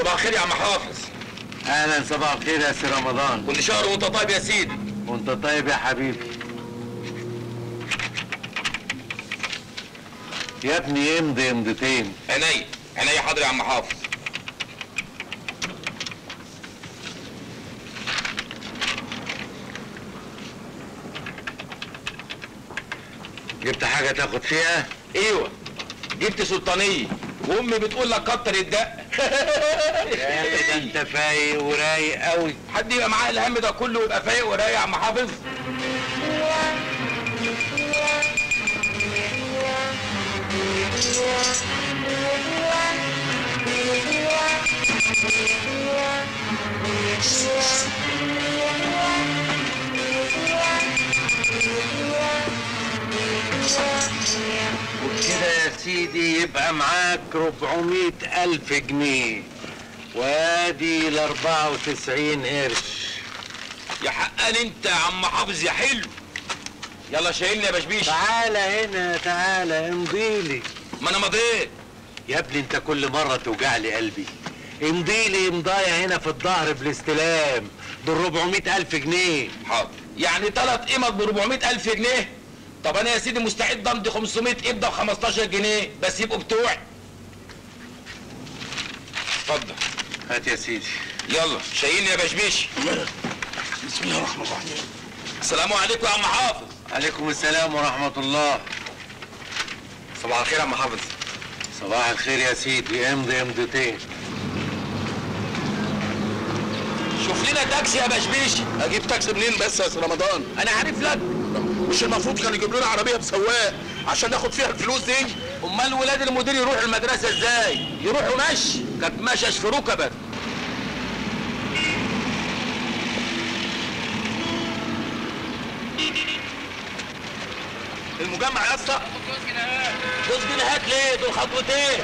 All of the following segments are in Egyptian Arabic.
صباح الخير يا عم حافظ اهلا صباح الخير يا سي رمضان كل شهر وانت طيب يا سيدي وانت طيب يا حبيبي يا ابني امضي امضتين عينيا عينيا حاضر يا عم حافظ جبت حاجه تاخد فيها ايوه جبت سلطانيه وامي بتقول لك كتر الدق يا اخي ده انت فايق ورايق قوي حد يبقى معاه الهم ده كله ويبقى فايق ورايق يا عم حافظ وكده يا سيدي يبقى معاك 400 ألف جنيه وادي ال 94 قرش يا حقان انت يا عم حافظ يا حلو يلا شايلني يا بشبيش تعالى هنا تعالى امضيلي ما انا مضيت يا ابني انت كل مرة توجع لي قلبي امضيلي امضاية هنا في الظهر بالاستلام دول 400 ألف جنيه حاضر يعني ثلاث قيمة ب 400 ألف جنيه طب أنا يا سيدي مستعد أمضي 500 قبضة ب 15 جنيه بس يبقوا بتوعي اتفضل هات يا سيدي يلا شايلني يا بشبيش بسم الله الرحمن الرحيم السلام عليكم يا عم حافظ عليكم السلام ورحمة الله صباح الخير يا عم حافظ صباح الخير يا سيدي امضي امضتين شوف لنا تاكسي يا بشبيش اجيب تاكسي منين بس يا سي رمضان أنا عارف لك مش المفروض كان يجيب لنا عربيه بسواق عشان ناخد فيها الفلوس دي أمال ولاد المدير يروحوا المدرسة إزاي؟ يروحوا مشي كانت مشش في ركبك المجمع يا اسطى جوز جنيهات ليه دول خطوتين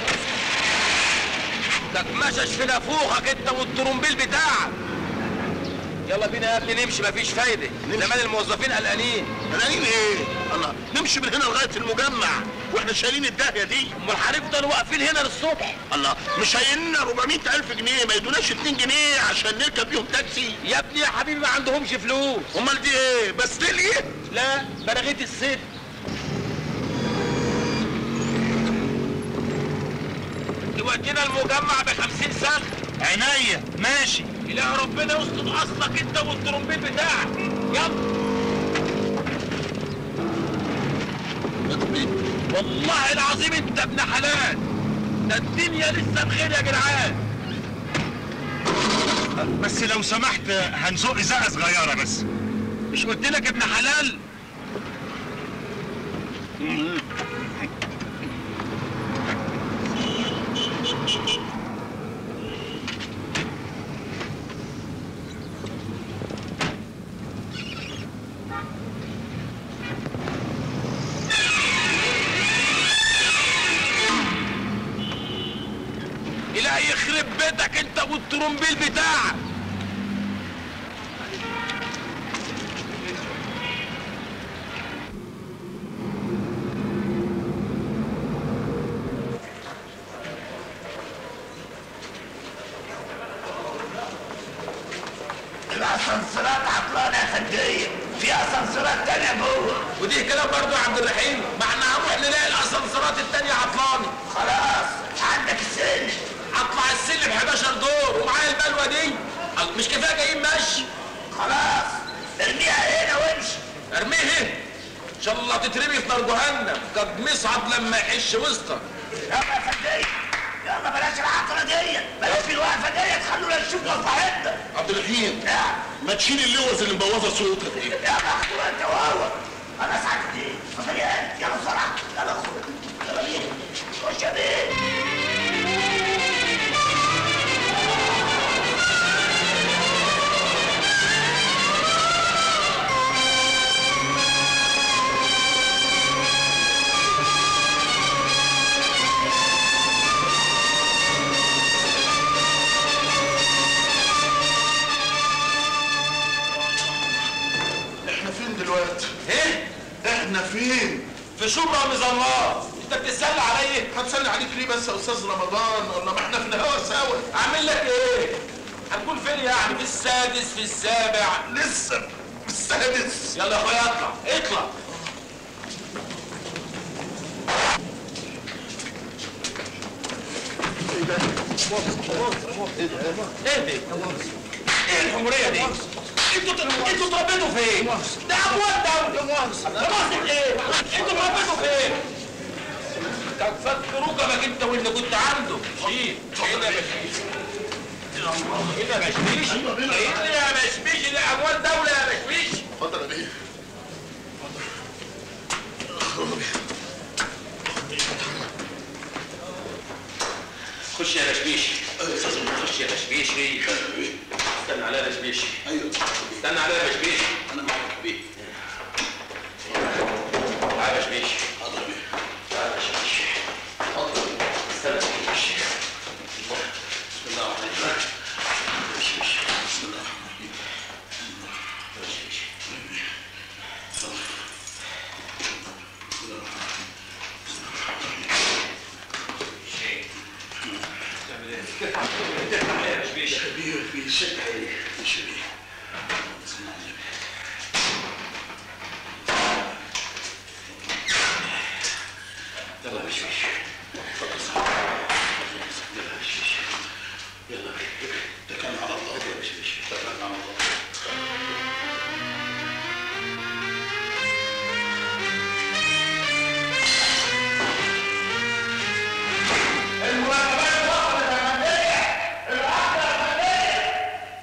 ده مشش في نافوخك انت والترومبيل بتاعك يلا بينا يا ابني نمشي مفيش فايده زمان الموظفين قلقانين قلقانين ايه الله نمشي من هنا لغايه المجمع واحنا شايلين الداهيه دي امال هنفضل واقفين هنا للصبح الله مش هيلنا 400 الف جنيه ما يدوناش 2 جنيه عشان نركب بيهم تاكسي يا ابني يا حبيبي ما عندهمش فلوس امال دي ايه بس ليه لا بلغيت الست تودينا المجمع ب 50 سنة عينيا ماشي إله ربنا يسقط أصلك أنت والترومبيل بتاعك يلا والله العظيم أنت ابن حلال ده الدنيا لسه بخير يا جدعان بس لو سمحت هنزق زقه صغيره بس مش قلت لك ابن حلال إلهي يخرب بيتك انت والترومبيل بتاعك الاسانسيرات عطلانه يا فنديه في اسانسيرات تانية جوه ودي كلام برضو يا عبد الرحيم ما احنا هنروح نلاقي الاسانسيرات التانية عطلانة خلاص عندك السن اطلع السلم 11 دور ومعايا البلوه دي قال مش كفايه جايين مشي خلاص ارميها هنا وامشي ارميه هنا ان شاء الله تترمي في نار جهنم قد مصعد لما يحش وسطك يلا يا فنديه يلا بلاش العطله دي بلاش الوقفه دي تخلونا نشوف مصلحتنا عبد الرحيم يا ما تشيل اللوز اللي مبوظه صوتك دي يلا اخدوا انت وهو انا سعدت ايه اتفضل يا قلبي يلا بسرعه يلا خد يلا بينا خش يا بيه احنا فين دلوقتي ايه احنا فين في شبرا مظلات انت بتتسلى عليا هتسلي عليك ليه بس يا استاذ رمضان ولا ما احنا في الهوا سوا اعمل لك ايه هنكون فين يعني في السادس في السابع لسه في السادس يلا يا اخويا اطلع اطلع ايه دي؟ ايه الحمورية دي؟ انتوا انتوا اتربيتوا فين؟ ده اموال دولة مؤاخذة ايه؟ انتوا اتربيتوا فين؟ كان فك ركبك انت واللي كنت عنده شيل شيل يا بشميش شيل يا بشميش شيل يا بشميش دي اموال دولة يا بشميش اتفضل يا بيه خش يا بشميش خش يا بشميش استنى عليا يا بشميش ايوه استنى عليا يا بشميش انا معاك بيه تعالى يا بشميش حاضر يا بيه تعالى يا بشميش استنى يا بشميش بسم الله الرحمن الرحيم بسم الله الرحمن الرحيم بيه بيه شك عليه مش بيه بسم الله الرحمن الرحيم يلا يا بشميش يلا يا بشميش يلا اتكلنا على الله يا بشويش اتكلنا على الله المراقبات وصلت يا فندية العقد يا فندية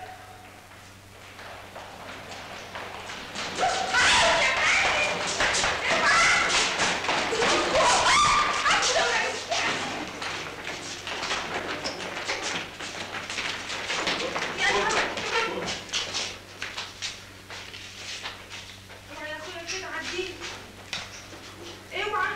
اوعى يا اخويا كده عديني اوعى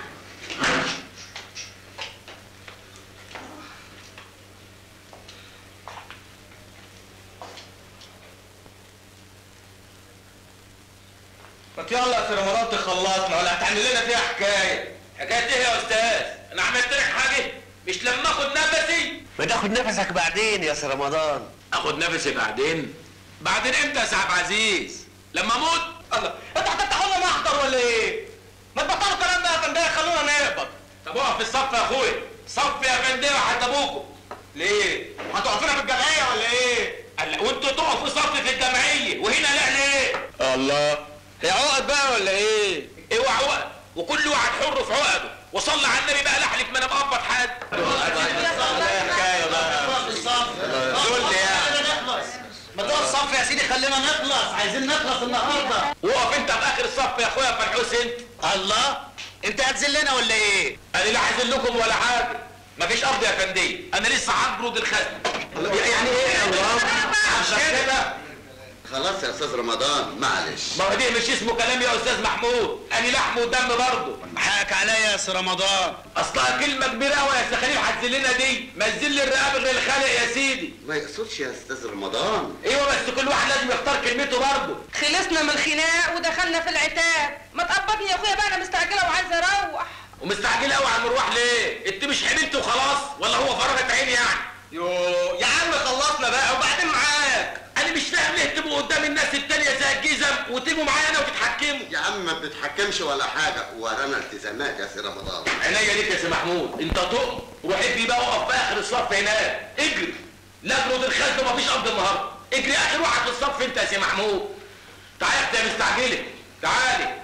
ما يلا يا سي رمضان تخلصنا ولا هتعمل لنا فيها حكايه حكايه ايه يا استاذ انا عملت لك حاجه مش لما اخد نفسي ما تاخد نفسك بعدين يا سي رمضان اخد نفسي بعدين بعدين امتى يا سعد عزيز لما اموت الله انت هتفتحوا لنا محضر ولا ايه ما تبطلوا الكلام ده يا فنديه خلونا نقبض طب اقف في الصف يا اخويا صف يا فنديه وحتى ابوكم ليه هتقفونا في الجمعيه ولا ايه قال وانتوا تقفوا صف في الجمعيه وهنا لا ليه الله هي عقد بقى ولا ايه اوعى عقد وكل واحد حر في عقده وصلى على النبي بقى لحلك ما انا مقبض حد حكايه بقى دول يعني ما تقف صف يا سيدي خلينا نخلص عايزين نخلص النهارده وقف انت في اخر الصف يا اخويا فرحوس انت الله انت هتذلنا ولا ايه انا لا عايز لكم ولا حاجه مفيش ارض يا فنديه انا لسه هجرد الخزنه يعني ايه يا الله عشان كده خلاص يا استاذ رمضان معلش ما هو دي مش اسمه كلام يا استاذ محمود انا لحم ودم برضه حقك عليا يا سي رمضان اصلها كلمه كبيره قوي يا سخانيل هتذلنا دي ما تذل الرقاب غير الخالق يا سيدي ما يقصدش يا استاذ رمضان ايوه بس كل واحد لازم يختار كلمته برضه خلصنا من الخناق ودخلنا في العتاب ما تقبضني يا اخويا بقى انا مستعجله وعايزه اروح ومستعجل قوي على المروح ليه انت مش حملت وخلاص ولا هو فرغت عيني يعني يو يا عم خلصنا بقى وبعدين معاك انا مش فاهم ليه تبقوا قدام الناس التانية زي الجزم وتبقوا معايا انا وتتحكموا يا عم ما بتتحكمش ولا حاجه ورانا التزامات يا سي رمضان عينيا ليك يا سي محمود انت تقم روح ابني بقى اقف في اخر الصف هناك اجري لا اجرد الخزن ومفيش ارض النهارده اجري اخر واحد في الصف انت يا سي محمود تعالى يا اختي يا مستعجله تعالي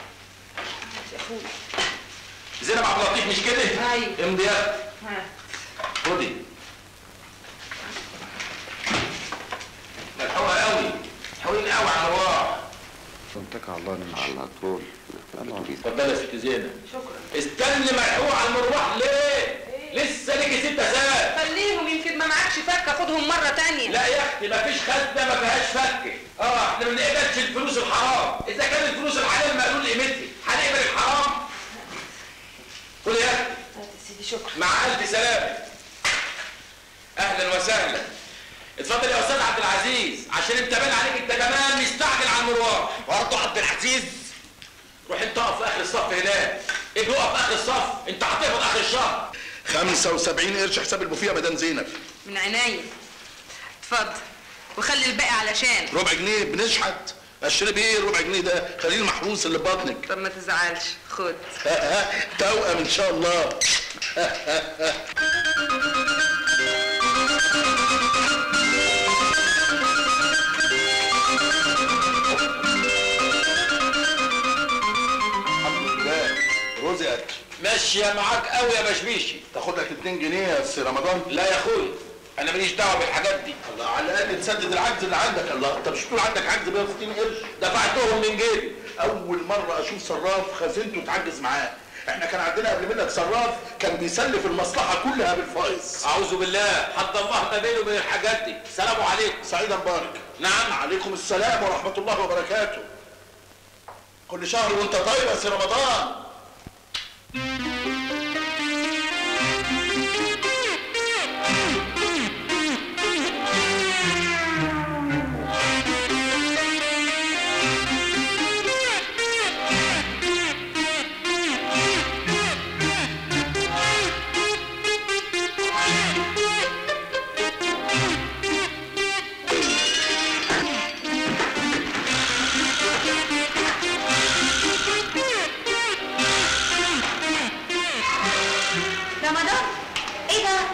زينب عبد اللطيف مش كده؟ أيوة. امضي يا اختي ها. خدي ملحوقه قوي حاولين قوي على الارواح على طول اتفضلي يا ست زينب شكرا استني ملحوقه على المروح ليه؟ لسه ليكي ست ساعات خليهم يمكن ما معكش فكه خدهم مره تانية لا يا اختي مفيش خزنه ما فيهاش فكه اه احنا ما بنقبلش الفلوس الحرام اذا كان الفلوس الحلال مقلول قيمتها هنقبل الحرام خد يا اختي يا سيدي شكرا مع الف سلامه اهلا وسهلا اتفضل يا استاذ عبد العزيز عشان انت باين عليك انت كمان مستعجل على المروح برضه عبد العزيز روح انت اقف في اخر الصف هناك ابني اقف اخر الصف انت هتقبض اخر الشهر 75 قرش حساب البوفيه يا مدام زينب من عينيا اتفضل وخلي الباقي علشان ربع جنيه بنشحت اشتري بيه الربع جنيه ده خليه المحروس اللي في بطنك طب ما تزعلش خد ها ها توأم ان شاء الله الحمد لله رزقك ماشيه معاك قوي يا بشبيشي تاخد لك 2 جنيه يا سي رمضان لا يا اخويا انا ماليش دعوه بالحاجات دي الله على الاقل تسدد العجز اللي عندك الله انت مش بتقول عندك عجز ب 160 قرش دفعتهم من جيبي اول مره اشوف صراف خزينته تعجز معاه احنا كان عندنا قبل منك صراف كان بيسلف المصلحه كلها بالفائز اعوذ بالله حد الله ما بيني وبين الحاجات دي سلام عليكم سعيد مبارك نعم عليكم السلام ورحمه الله وبركاته كل شهر وانت طيب يا سي رمضان رمضان ايه ده؟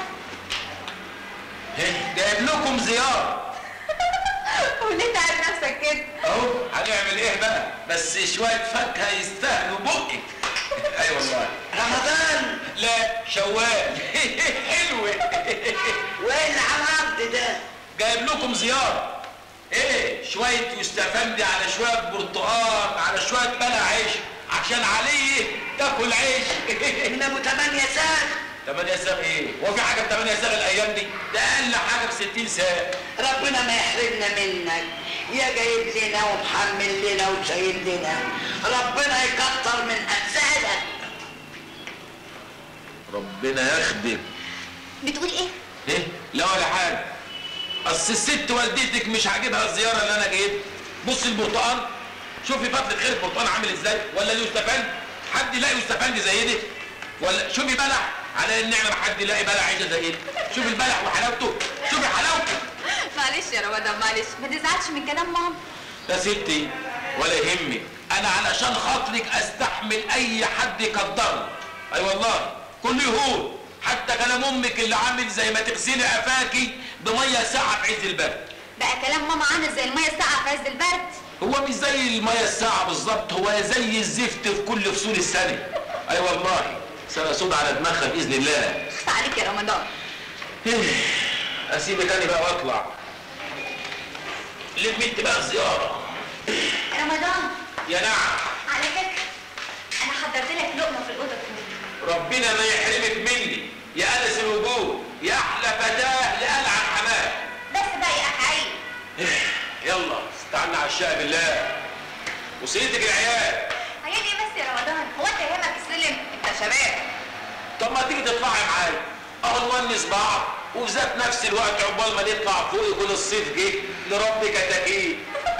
جايب لكم زياره وليه انت عارف نفسك كده؟ اهو هنعمل ايه بقى بس شويه فاكهه يستاهلوا بقك اي والله رمضان لا شوال حلوه وايه اللي على الارض ده؟ جايب لكم زياره ايه شويه يستفندي على شويه برتقال على شويه بلع عيش عشان عليه تاكل عيش من ابو 8 ساعة 8 ساغ ايه؟ هو في حاجه ب 8 ساغ الايام دي؟ ده اقل حاجه ب 60 ساغ ربنا ما يحرمنا منك يا جايب لنا ومحمل لنا وشايل لنا ربنا يكتر من امثالك ربنا يخدم بتقول ايه؟ ايه؟ لا ولا حاجه اصل الست والدتك مش عاجبها الزياره اللي انا جايبها بص البرتقال شوفي فتله خير البرتقال عامل ازاي ولا اليوستفندي حد يلاقي يوستفندي زي دي ولا شوفي بلح على النعمه ما حد يلاقي بلح عيشه زي دي شوفي البلح وحلاوته شوفي حلاوته معلش يا رمضان معلش ما تزعلش من كلام ماما يا ستي ولا يهمك انا علشان خاطرك استحمل اي حد يقدرني اي والله كل يهون حتى كلام امك اللي عامل زي ما تغسلي قفاكي بميه ساقعه في عز البرد بقى كلام ماما عامل زي الميه الساقعه في عز البرد هو مش زي الميه الساقعه بالظبط هو زي الزفت في كل فصول السنه اي والله سنه سود على دماغها باذن الله خف عليك يا رمضان إيه، اسيبك انا بقى واطلع لم انت بقى الزياره رمضان يا نعم على فكره انا حضرت لك لقمه في الاوضه كمان ربنا ما يحرمك مني يا انس الوجود يا احلى فتاه لألعن حماه بس بقى يا اخي يلا استعنا على الشقه بالله وسيلتك العيال عيال ايه بس يا رمضان هو انت يهمك السلم انت شباب طب ما تيجي تطلعي معايا اهو نونس بعض وفي ذات نفس الوقت عقبال ما نطلع فوق يكون الصيف جه نربي كتاكيت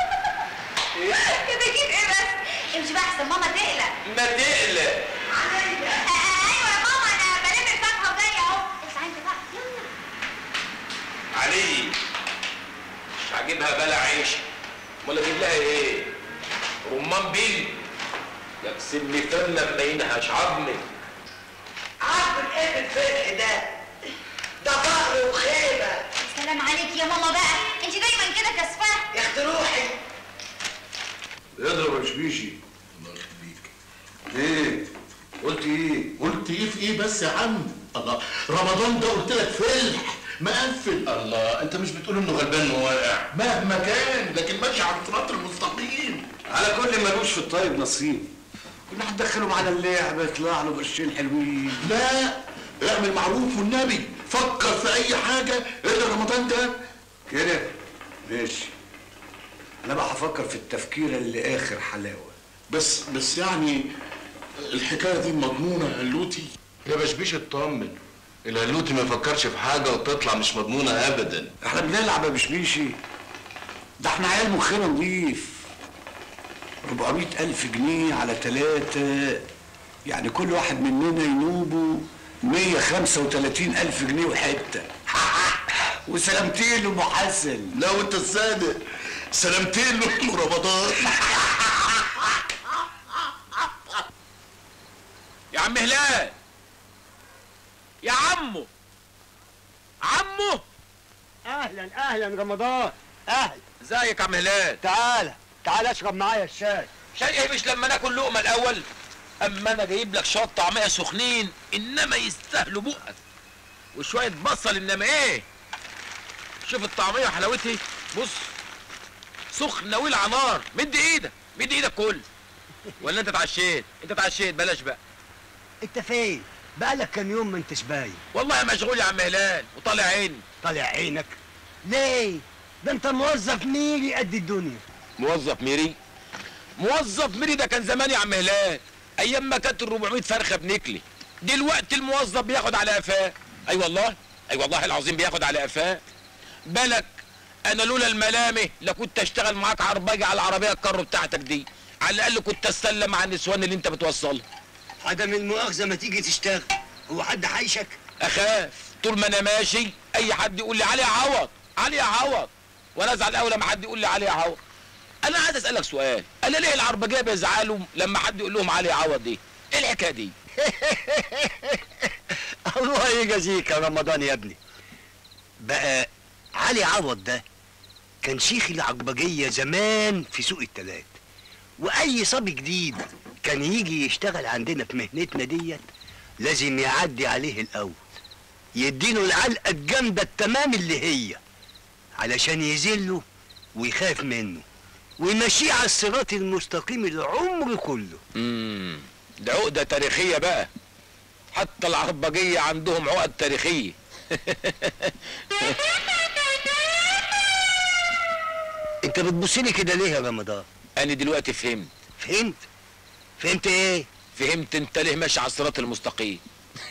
كده كده ايه بس امشي بقى احسن ماما تقلق ما تقلق آه، ايوه يا ماما انا بلم الفاكهه وجايه اهو ارجع انت بقى يلا علي مش عاجبها بلا عيش امال اجيب لها ايه رمان بيل يكسبني فنة مبينها عظمي عارف ايه الفرح ده؟ ده فقر وخيبة سلام عليك يا ماما بقى انت دايما كده كسفاه يا اخت روحي اضرب يا شبيشي الله يخليك ايه قلت ايه قلت ايه في ايه بس يا عم الله رمضان ده قلت لك فلح مقفل الله انت مش بتقول انه غلبان وواقع مهما كان لكن ماشي على الصراط المستقيم على كل ملوش في الطيب نصيب كنا هتدخلهم على اللعبة يطلع له قرشين حلوين لا اعمل معروف والنبي فكر في اي حاجه الا رمضان ده كده ماشي انا بقى هفكر في التفكير اللي اخر حلاوة بس بس يعني الحكايه دي مضمونه يا اللوتي يا بشبيش اطمن الهلوتي ما يفكرش في حاجة وتطلع مش مضمونة أبدا احنا بنلعب يا بشبيشي ده احنا عيال مخنا نضيف 400 ألف جنيه على تلاتة يعني كل واحد مننا ينوبه 135 ألف جنيه وحتة وسلامتين لأم حسن لا وانت الصادق سلامتين له رمضان يا عم هلال يا عمو عمو اهلا اهلا رمضان اهلا ازيك يا عم هلال تعالى تعالى اشرب معايا الشاي شيء ايه مش لما ناكل لقمه الاول اما انا جايب لك شويه طعميه سخنين انما يستاهلوا بقك وشويه بصل انما ايه شوف الطعميه وحلاوتها بص سخنه ولع نار مد ايدك مد ايدك كل ولا انت اتعشيت انت اتعشيت بلاش بقى انت فين بقالك كام يوم ما انتش باين والله مشغول يا عم هلال وطالع عيني طالع عينك ليه ده انت موظف ميري قد الدنيا موظف ميري موظف ميري ده كان زمان يا عم هلال ايام ما كانت ال 400 فرخه بنكلي دلوقتي الموظف بياخد على قفاه اي والله اي والله العظيم بياخد على قفاه بالك انا لولا الملامه لكنت اشتغل معاك عرباجي على العربيه الكارو بتاعتك دي على الاقل كنت استلم مع النسوان اللي انت بتوصلها عدم المؤاخذه ما تيجي تشتغل هو حد حيشك اخاف طول ما انا ماشي اي حد يقول لي علي عوض علي عوض وانا ازعل قوي لما حد يقول لي علي عوض انا عايز اسالك سؤال انا ليه العربجيه بيزعلوا لما حد يقول لهم علي عوض دي ايه الحكايه دي الله يجازيك يا رمضان يا ابني بقى علي عوض ده كان شيخ العجبجية زمان في سوق التلات وأي صبي جديد كان يجي يشتغل عندنا في مهنتنا ديت لازم يعدي عليه الأول يديله العلقة الجامدة التمام اللي هي علشان يذله ويخاف منه ويمشيه على الصراط المستقيم العمر كله امم ده عقده تاريخيه بقى حتى العربجيه عندهم عقد تاريخيه انت بتبصلي كده ليه يا رمضان انا دلوقتي فهمت فهمت فهمت ايه فهمت انت ليه ماشي على الصراط المستقيم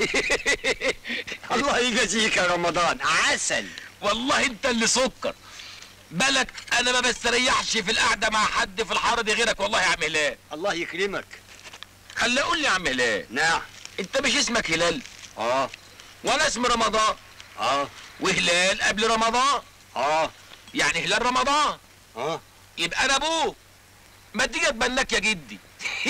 الله يجازيك يا رمضان عسل والله انت اللي سكر بالك انا ما بستريحش في القعده مع حد في الحاره دي غيرك والله يا عم هلال الله يكرمك خلي اقول لي يا عم هلال نعم انت مش اسمك هلال اه وانا اسمي رمضان اه وهلال قبل رمضان اه يعني هلال رمضان اه يبقى انا ابوك ما تيجي اتبناك يا جدي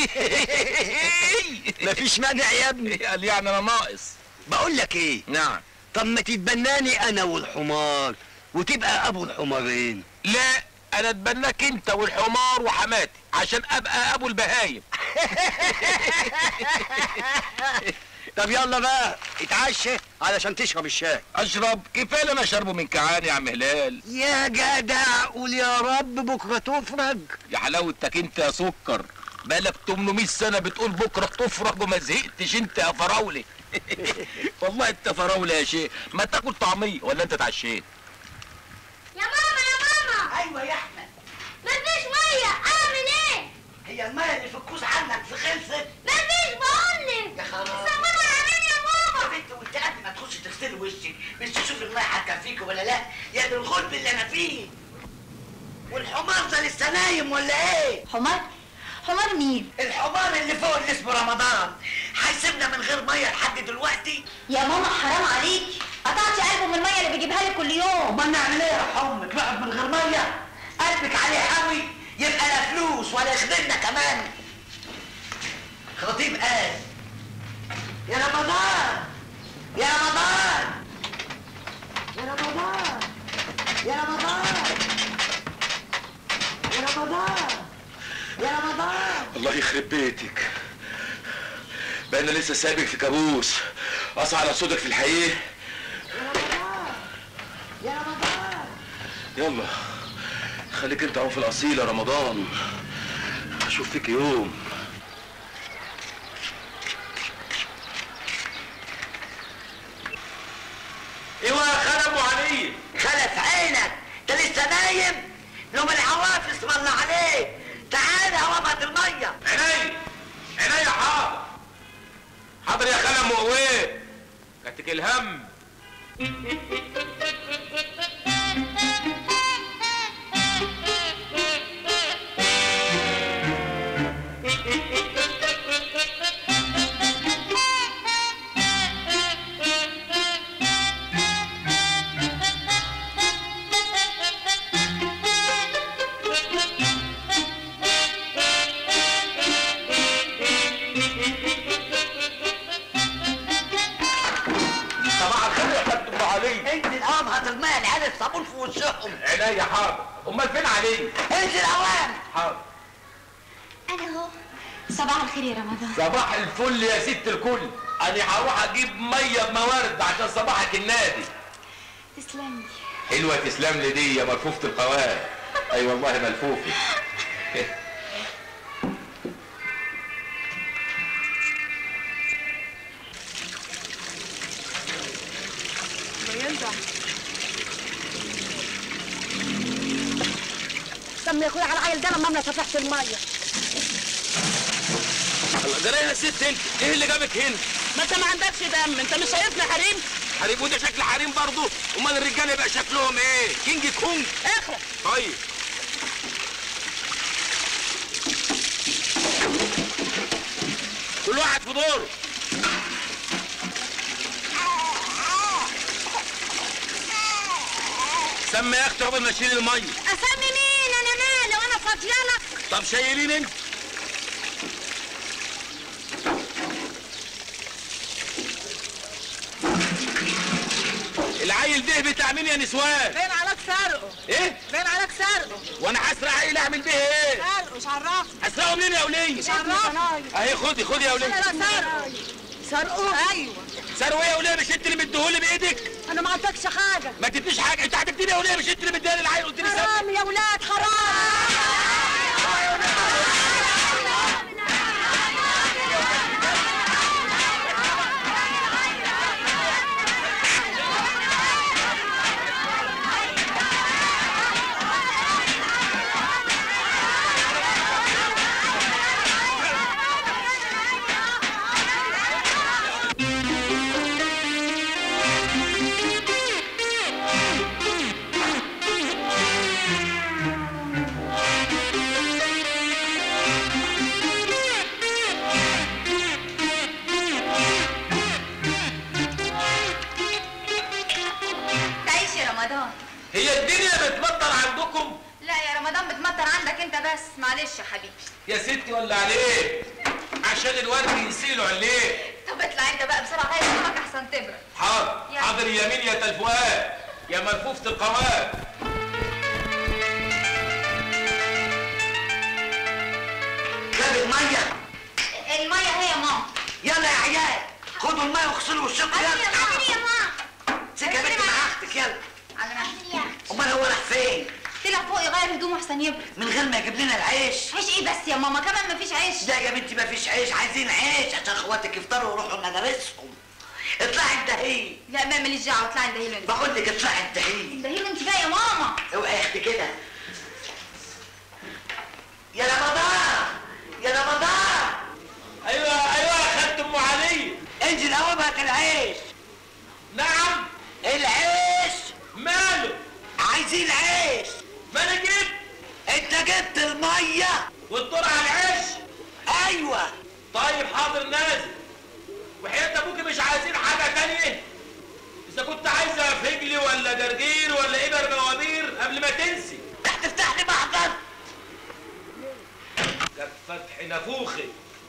مفيش مانع يا ابني قال يعني انا ناقص بقول لك ايه نعم طب ما تتبناني انا والحمار وتبقى ابو الحمارين لا انا اتبناك انت والحمار وحماتي عشان ابقى ابو البهايم طب يلا بقى اتعشى علشان تشرب الشاي اشرب كفايه اللي انا شربه من كعان يا عم هلال يا جدع قول يا رب بكره تفرج يا حلاوتك انت يا سكر بقالك 800 سنه بتقول بكره تفرج وما زهقتش انت يا فراولي والله انت فراولي يا شيخ ما تاكل طعميه ولا انت اتعشيت يا ماما يا ماما ايوه يا احمد مفيش ميه اعمل ايه هي الميه اللي في الكوز عنك في خلصت مفيش بقولك يا خلاص صبروا علينا يا يا ماما بنت وانت قبل ما تخشي تغسلي وشك مش تشوفي الميه هتكفيك ولا لا يا دي الغلب اللي انا فيه والحمار ده لسه نايم ولا ايه حمار حمار مين الحمار اللي فوق اللي اسمه رمضان هيسيبنا من غير ميه لحد دلوقتي يا ماما حرام عليكي قطعتي قلبه من الميه اللي بيجيبها لي كل يوم امال نعمل ايه يا امك نقعد من غير ميه قلبك عليه قوي يبقى لا فلوس ولا يخدمنا كمان خطيب قال يا رمضان يا رمضان يا رمضان يا رمضان يا رمضان يا رمضان الله يخرب بيتك بقى انا لسه سايبك في كابوس اصحى على صوتك في الحقيقه يا رمضان يلا خليك انت اهو في الاصيل يا رمضان اشوف فيك يوم ايوه يا خال ابو علي خلف عينك انت لسه نايم لهم العوافس والله عليك تعال وابد الميه عيني عيني حاضر حاضر يا خال ام قويه كاتك الهم الصابون في وشهم عينيا حاضر امال فين علي انزل اوام حاضر انا اهو صباح الخير يا رمضان صباح الفل يا ست الكل انا هروح اجيب ميه بموارد عشان صباحك النادي تسلم لي حلوه تسلم لي دي يا ملفوفه القوام اي والله ملفوفه ينزع سمي يا اخويا على العيل ده لما انا فتحت الميه الله جرايه يا ست انت ايه اللي جابك هنا ما انت ما عندكش دم انت مش شايفني حريم حريم وده شكل حريم برضه امال الرجاله يبقى شكلهم ايه كينج كونج اخرج طيب كل واحد في دوره سمي يا اختي قبل ما اشيل الميه اسمي مين انا مالي وانا فاضيالك طب شايلين انت العيل ده بتاع مين يا نسوان باين عليك سرقه ايه باين عليك سرقه وانا هسرق عيل اعمل بيه ايه سرقه مش عرفني هسرقه منين يا وليه مش عرفني اهي خدي خدي يا وليه لا سرقه سرقه ايوه سرقه ايه يا وليه مش انت اللي مديهولي بايدك انا ما عندكش حاجه ما تديش حاجه انت هتديني يا وليه مش انت اللي مديها للعيل قلت لي سرقه حرام يا ولاد حرام تعيش يا رمضان هي الدنيا بتمطر عندكم لا يا رمضان بتمطر عندك انت بس معلش يا حبيبي يا ستي ولا عليه عشان الورد يسيلوا عليه طب اطلع انت بقى بسرعه غير هدومك احسن تبرد حاضر يلا. حاضر يمين يا تلفؤاد يا ملفوفة القوام جاب الميه الميه هي يا ماما يلا يا عيال خدوا الميه واغسلوا وشكوا حاضر يا يلا ماما يا ماما سيب يا بنت مع اختك يلا على مهلي امال هو راح فين طلع فوق يغير هدومه احسن يبرد من غير ما يجيب لنا العيش عيش ايه بس يا ماما كمان مفيش عيش لا يا بنتي ما فيش عيش عايزين عيش عشان اخواتك يفطروا ويروحوا مدارسهم اطلعي انتهي لا ما ماليش دعوه اطلعي اندهيله انت بقول لك اطلعي انتهي اندهيله انت بقى يا ماما اوعي يا اختي كده يا رمضان يا رمضان ايوه ايوه خدت ام علي انزل قوم هات العيش نعم العيش ماله عايزين عيش ما انا جبت انت جبت الميه والدور على العيش ايوه طيب حاضر نازل وحياة ابوكي مش عايزين حاجة تانية اذا كنت عايزة فجل ولا جرجير ولا ابر موامير قبل ما تنسي هتفتح لي محضر ده فتح نافوخي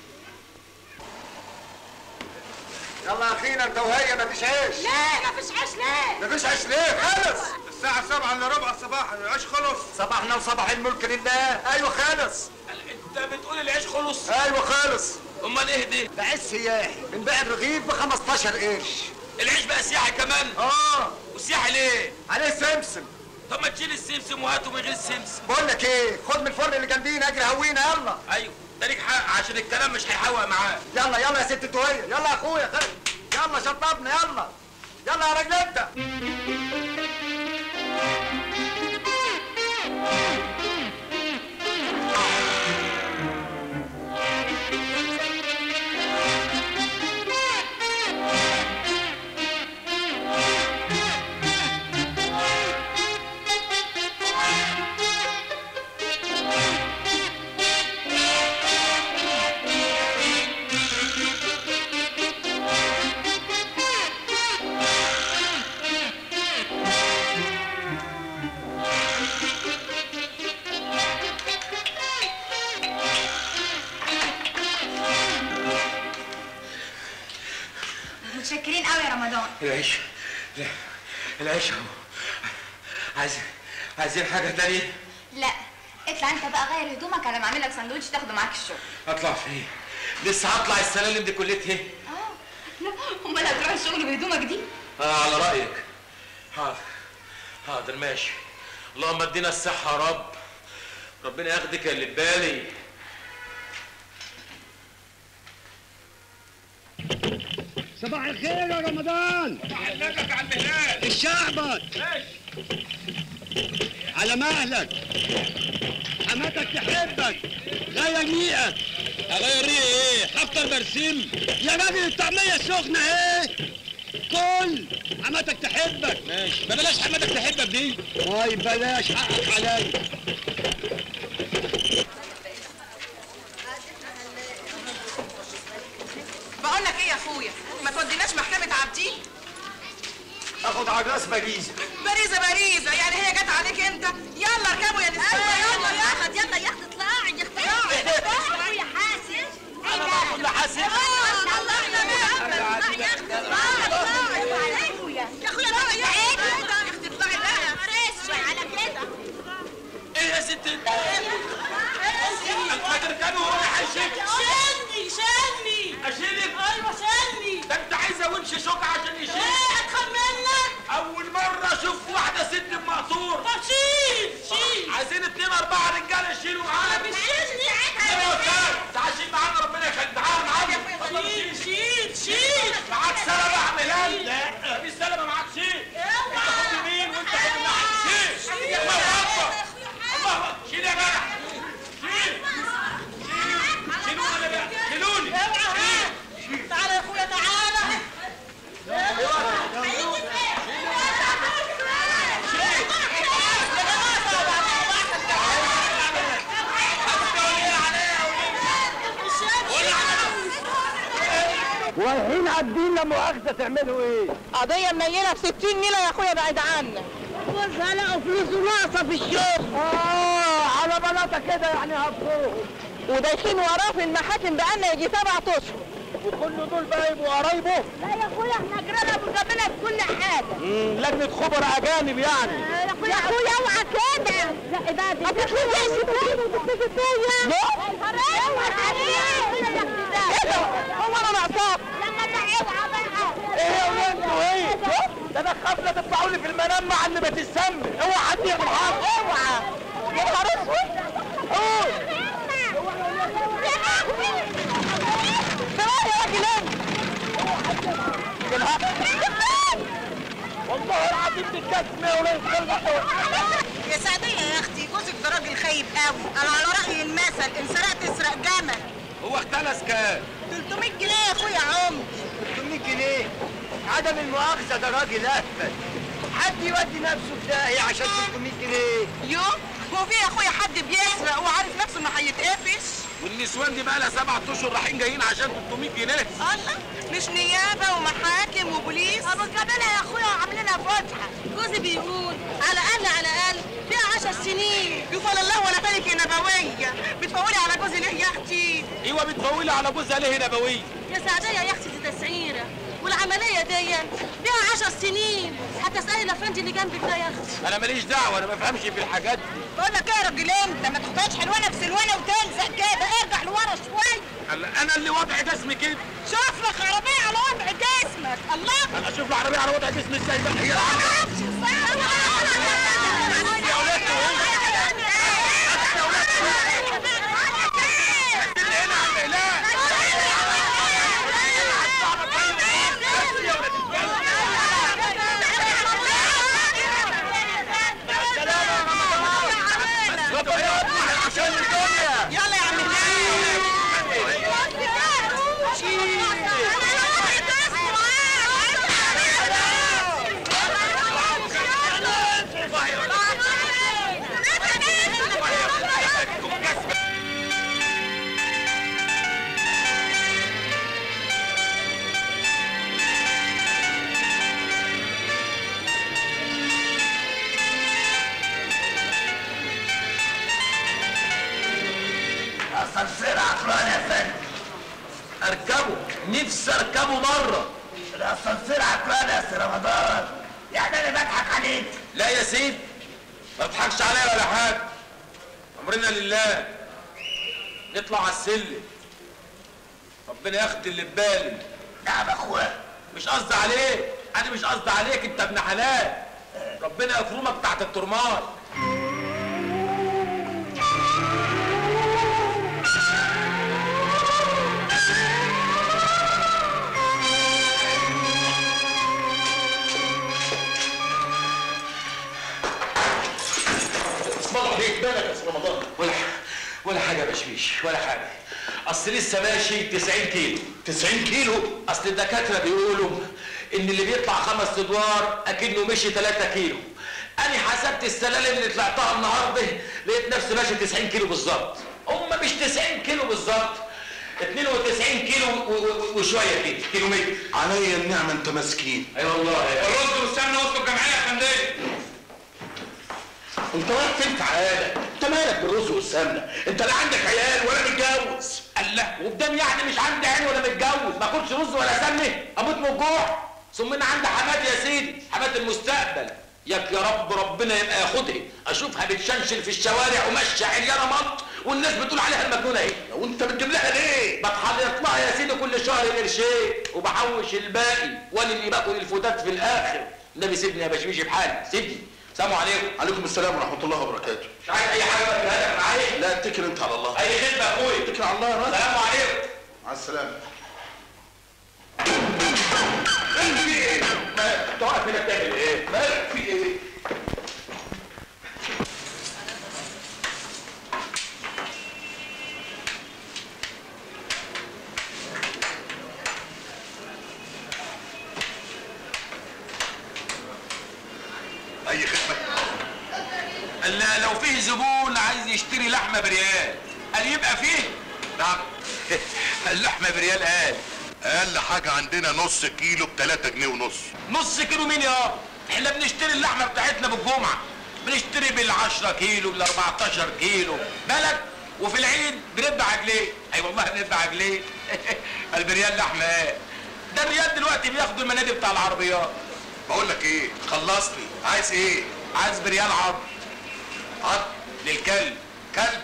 يلا اخينا انت وهي مفيش عيش لا مفيش عيش ليه مفيش عيش ليه خلص الساعة سبعة الا ربع صباحا العيش خلص صباحنا وصباح الملك لله ايوه خالص انت بتقول العيش خلص ايوه خالص امال ايه ده ده عيش سياحي بنبيع الرغيف ب 15 قرش العيش بقى سياحي كمان اه وسياحي ليه عليه سمسم طب ما تشيل السمسم وهاته من غير السمسم بقول لك ايه خد من الفرن اللي جنبينا اجري هوينا يلا ايوه ده ليك حق عشان الكلام مش هيحوق معاه يلا يلا يا ست توهية يلا يا اخويا خد يلا شطبنا يلا يلا يا راجل انت متشكرين قوي يا رمضان العيش العيش اهو عايزين عايزين حاجه تانية لا اطلع انت بقى غير هدومك على ما اعمل لك سندوتش تاخده معاك الشغل اطلع فين لسه هطلع السلالم دي كلتها ايه لا امال هتروح الشغل بهدومك دي اه على رايك حاضر حاضر ماشي اللهم ادينا الصحه يا رب ربنا ياخدك اللي في بالي صباح الخير يا رمضان علمك على المهنات الشعبك على مهلك حماتك تحبك غير ريقك اغير ريقي ايه حفطر برسيم يا راجل الطعميه سخنه ايه كل حماتك تحبك ماشي ما بلاش حماتك تحبك دي طيب بلاش حقك عليا بقول لك ايه يا اخويا ما توديناش محكمه عابدين اخد عجاز باريس باريزه باريزه يعني هي جت عليك انت يلا اركبوا يا نساء يلا يا احمد يلا يا اخت اطلعي يا اختي يا حاسب انا بقى كل حاسب طلعنا يا اخت اطلعي يا اخويا بقى يا اختي اطلعي بقى فرش على كده ايه يا ست انت ما تركبي وهو هيشيك شني شني اشيلك ايوه شني ده انت عايزه ونش شوكه عشان يشيل ايه اتخن منك اول مره اشوف واحده ست بمقصور طب شيل شيل عايزين اتنين اربعه رجاله يشيلوا معانا مش شيل ايوه يا استاذ تعال شيل معانا ربنا يخليك تعال معانا اتفضل شيل شيل شيل معاك سلبة اعمل لا مفيش سلبة معاك شيل انت خد يمين وانت خد الناحية شيل الله اكبر الله اكبر شيل يا جدع شيل شيلوني بقى شيلوني شيل تعالى يا اخويا تعالى ورايحين عابدين لا مؤاخذه تعملوا ايه؟ قضيه منيله ب 60 نيله يا اخويا بعيد عنك جوزها لقوا فلوسه ناقصه في الشغل اه على بلاطه كده يعني هبطوهم ودايخين وراه في المحاكم بقالنا يجي سبع اشهر وكل دول بقى يبقوا قرايبه لا يا اخويا احنا جيراننا وجنبنا في كل حاجه لجنه خبراء اجانب يعني يا اخويا اوعى كده لا بقى دي ما تخليش تيجي فيا اوعى عليك هو انا ناقصاك لما اوعى بقى ايه وانتوا ايه؟ ده انا خاف لا تطلعوا لي في المنام مع اللي بتسمي اوعى حد يعمل حاجه اوعى يا نهار اسود قول ثواني يا راجل والله العظيم دي كتمه ولا يتكلم يا سعدية يا اختي جوزك ده راجل خايب قوي انا على رأي المثل ان سرقت اسرق جمل هو اختلس كام 300 جنيه يا اخويا عمر 300 جنيه عدم المؤاخذه ده راجل اهبل حد يودي نفسه في داهيه عشان 300 جنيه يوم هو في يا اخويا حد بيسرق وعارف نفسه انه هيتقفش والنسوان دي بقى لها سبع اشهر رايحين جايين عشان 300 جنيه الله مش نيابة ومحاكم وبوليس ابو كمال يا اخويا وعاملينها فتحه جوزي بيقول على الاقل على الاقل فيها 10 سنين يفعل الله ولا بالك يا نبوية بتفولي على جوزي ليه يا اختي ايوه بتفولي على جوزها ليه نبويه يا سعدية يا اختي دي تسعيره والعمليه دي فيها 10 سنين هتسالي الافندي اللي جنبك ده يا اختي انا ماليش دعوه انا ما بفهمش في الحاجات دي بقول لك ايه يا راجل انت ما تاخدهاش حلوانه بسلوانه وتلزق كده ارجع لورا شويه هلا انا اللي وضع جسمي كده شوف لك عربيه على وضع جسمك الله انا اشوف العربيه على وضع جسمي ازاي بقى هي عشان الدنيا يلا يا عم اسانسير عقلان يا فندم اركبه نفسي اركبه مره الاسانسير عقلان يا سي رمضان يعني انا بضحك عليك لا يا سيد ما تضحكش عليا ولا حاجه امرنا لله نطلع على السلم ربنا ياخد اللي في بالي نعم اخويا مش قصدي عليك انا مش قصدي عليك انت ابن حلال ربنا يفرمك تحت الترمال اسم الله عليك مالك يا استاذ رمضان ولا ولا حاجه يا بشويش ولا حاجه اصل لسه ماشي 90 كيلو 90 كيلو اصل الدكاتره بيقولوا ان اللي بيطلع خمس ادوار اكنه مشي 3 كيلو انا حسبت السلالم اللي طلعتها النهارده لقيت نفسي ماشي 90 كيلو بالظبط هم مش 90 كيلو بالظبط 92 كيلو و- و- وشويه كده كيلو متر عليا النعمه انت مسكين اي والله الرز والسمنه وسط الجمعيه يا فندم انت رايح فين تعالى انت مالك بالرز والسمنه انت لا عندك عيال ولا متجوز الله وقدام يعني مش عندي عين ولا متجوز ما اكلش رز ولا سمنه اموت من الجوع ثم انا عندي حمات يا سيدي حمات المستقبل ياك يا رب ربنا يبقى ياخدها اشوفها بتشنشل في الشوارع وماشيه عريانه مط والناس بتقول عليها المجنونه اهي وانت بتجيب لها ليه بتحضر لها يا سيدي كل شهر قرشين وبحوش الباقي وانا اللي باكل الفتات في الاخر النبي سيبني يا بشويش بحالي سيبني سلام عليكم عليكم السلام ورحمه الله وبركاته مش عايز اي حاجه ولا هدف معايا لا اتكل انت على الله اي خدمه يا اخويا اتكل على الله يا راجل سلام عليكم مع السلامه ايه في ايه مالك انت واقف هنا بتعمل ايه مالك في ايه اي خدمه لا لو فيه زبون عايز يشتري لحمه بريال قال يبقى فيه نعم اللحمه بريال قال اقل حاجه عندنا نص كيلو ب 3 جنيه ونص نص كيلو مين يا احنا بنشتري اللحمه بتاعتنا بالجمعه بنشتري بال10 كيلو بال14 كيلو بالك وفي العيد بنتبع عجليه اي والله بنتبع عجليه البريال لحمه ايه ده الريال دلوقتي بياخدوا المنادي بتاع العربيات بقول لك ايه خلصني عايز ايه عايز بريال عظم عظم للكلب كلب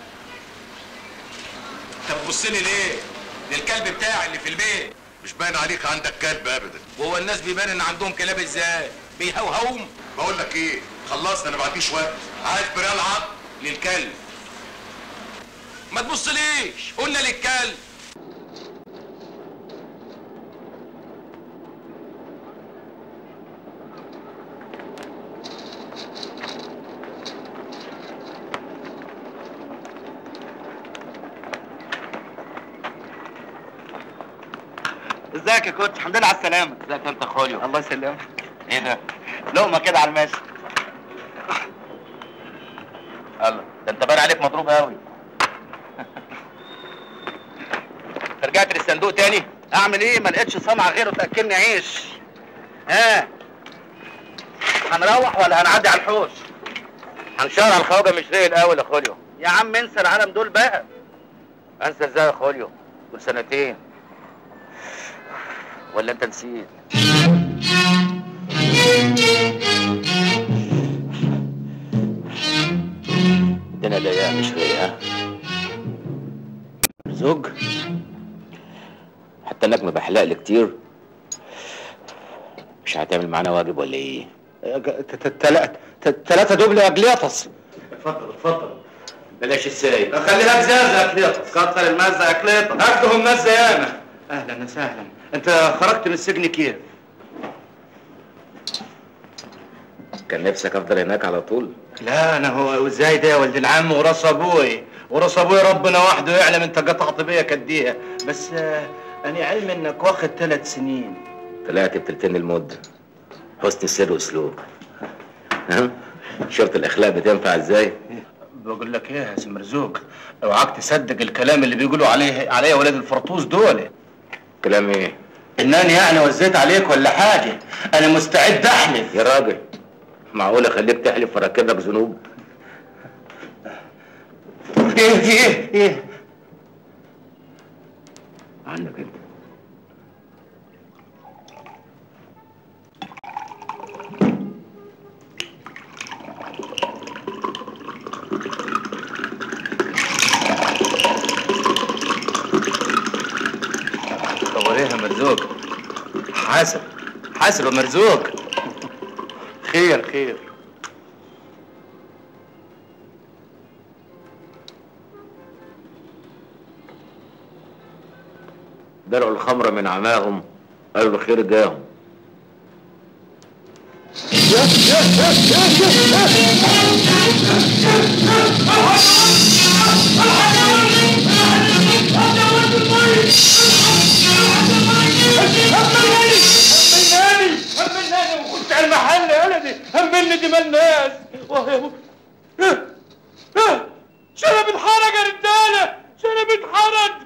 انت بتبص لي ليه للكلب بتاعي اللي في البيت مش باين عليك عندك كلب ابدا وهو الناس بيبان ان عندهم كلاب ازاي بيهوهوم بقول لك ايه خلصنا انا ما عنديش وقت عايز بريال عظم للكلب ما تبصليش قلنا للكلب ازيك يا كوتش الحمد لله على السلامة ازيك انت خوليو الله يسلمك ايه ده لقمة كده على الماشي الله ده انت باين عليك مضروب قوي رجعت للصندوق تاني اعمل ايه ما لقيتش صنعة غيره تاكلني عيش ها هنروح ولا هنعدي على الحوش هنشار على الخواجه مش رايق الاول يا خوليو يا عم انسى العالم دول بقى انسى ازاي يا خوليو دول سنتين ولا انت نسيت الدنيا ضيقه مش رايقه زوج حتى انك مبحلق لي كتير مش هتعمل معانا واجب ولا ايه؟ ثلاثة دوبل اجليطس اتفضل اتفضل بلاش السايب خليها بزازة يا اجليطس كتر المزة يا اجليطس هاخدهم مزة ياما اهلا وسهلا انت خرجت من السجن كيف؟ كان نفسك افضل هناك على طول لا انا هو ازاي ده يا ولد العم وراس ابوي وراس ابوي ربنا وحده يعلم انت قطعت بيا كديها بس آه، انا علم انك واخد ثلاث سنين طلعت بتلتين المدة حسن السر واسلوب ها شفت الاخلاق بتنفع ازاي بقول لك ايه يا سي مرزوق اوعاك تصدق الكلام اللي بيقولوا عليه عليا ولاد الفرطوس دول كلام ايه انني يعني وزيت عليك ولا حاجه انا مستعد احلف يا راجل معقول اخليك تحلف وراكب لك ذنوب ايه في ايه ايه عنك انت حسن حسن ومرزوق خير خير درعوا الخمر من عماهم قالوا الخير جاهم همناني همناني وكنت على المحل يا ولدي همني دماء الناس شنب اتحرق يا رجاله شنب اتحرق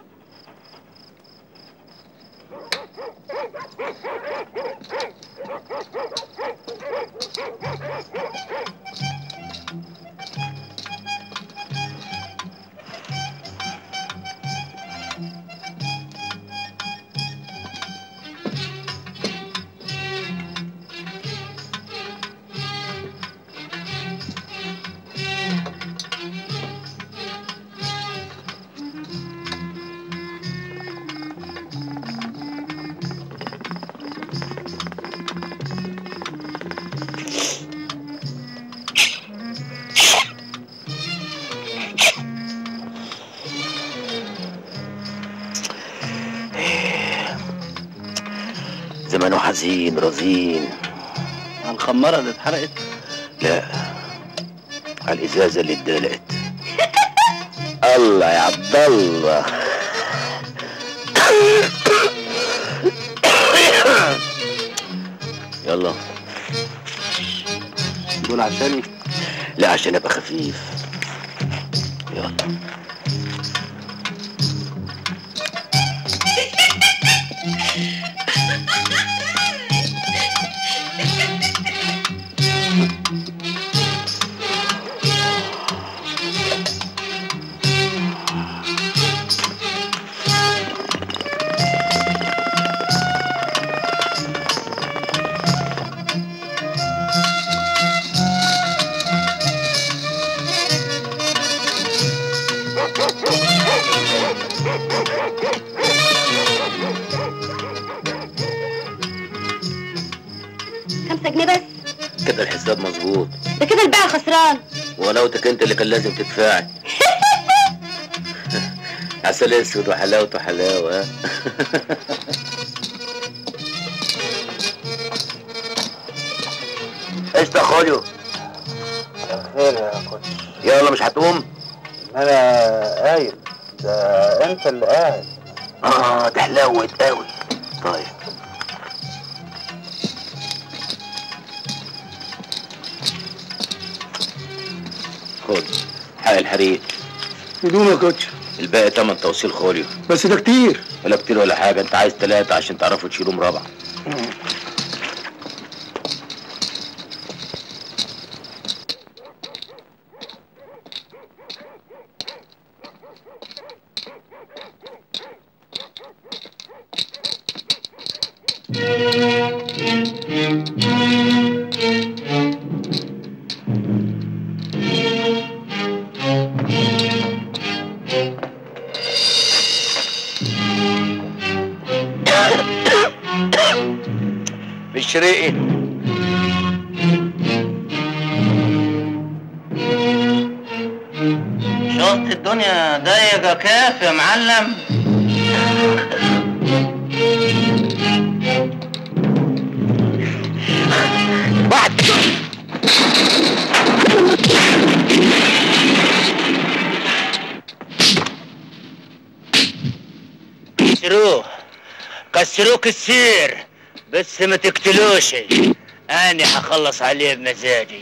زمانه حزين رزين على الخمارة اللي اتحرقت لا على الازازه اللي اتدلقت الله يا عبد الله يلا دول عشاني لا عشان ابقى خفيف يلا خمسة جنيه بس كده الحساب مظبوط ده كده البيع خسران ولوتك انت اللي كان لازم تدفعي عسل اسود وحلاوته حلاوه ها؟ ايش ده خوليو خير يا كوتش يلا مش هتقوم انا قايل ده انت اللي قاعد اه ده حلاوت قوي طيب خد حق الحريق بدون يا كوتش الباقي تمن توصيل خوليو بس ده كتير ولا كتير ولا حاجه انت عايز ثلاثه عشان تعرفوا تشيلوهم ربع بالشريقي شفت الدنيا ضيقة كيف يا معلم بعد كسروه كسروه كسير بس ما تقتلوش انا هخلص عليه بمزاجي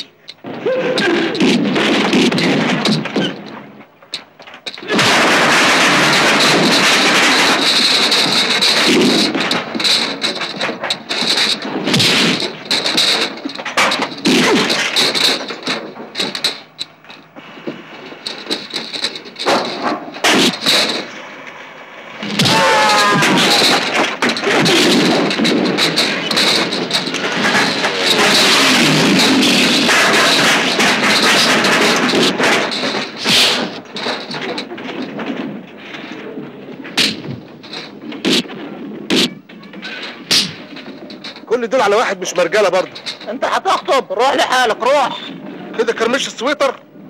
تقول على واحد مش مرجاله برضه انت هتخطب روح لحالك روح كده كرمش السويتر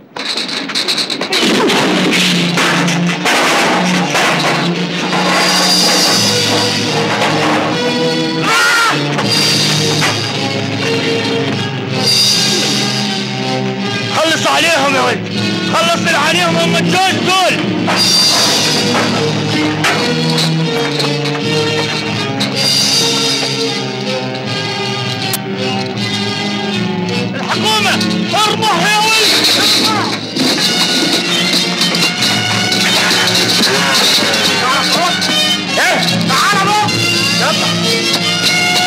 خلص عليهم يا ولد خلص عليهم هم الجوز دول الحكومة اربح يا ولد ايه تعال بقى يلا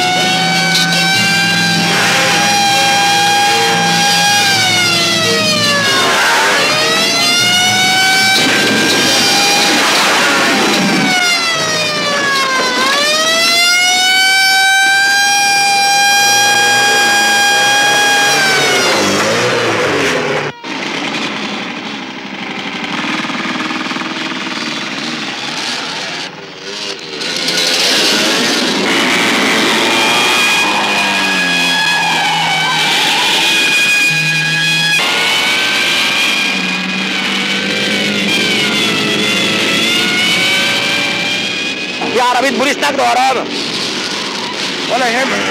في عربيه بوليس نجده ورانا ولا يهمك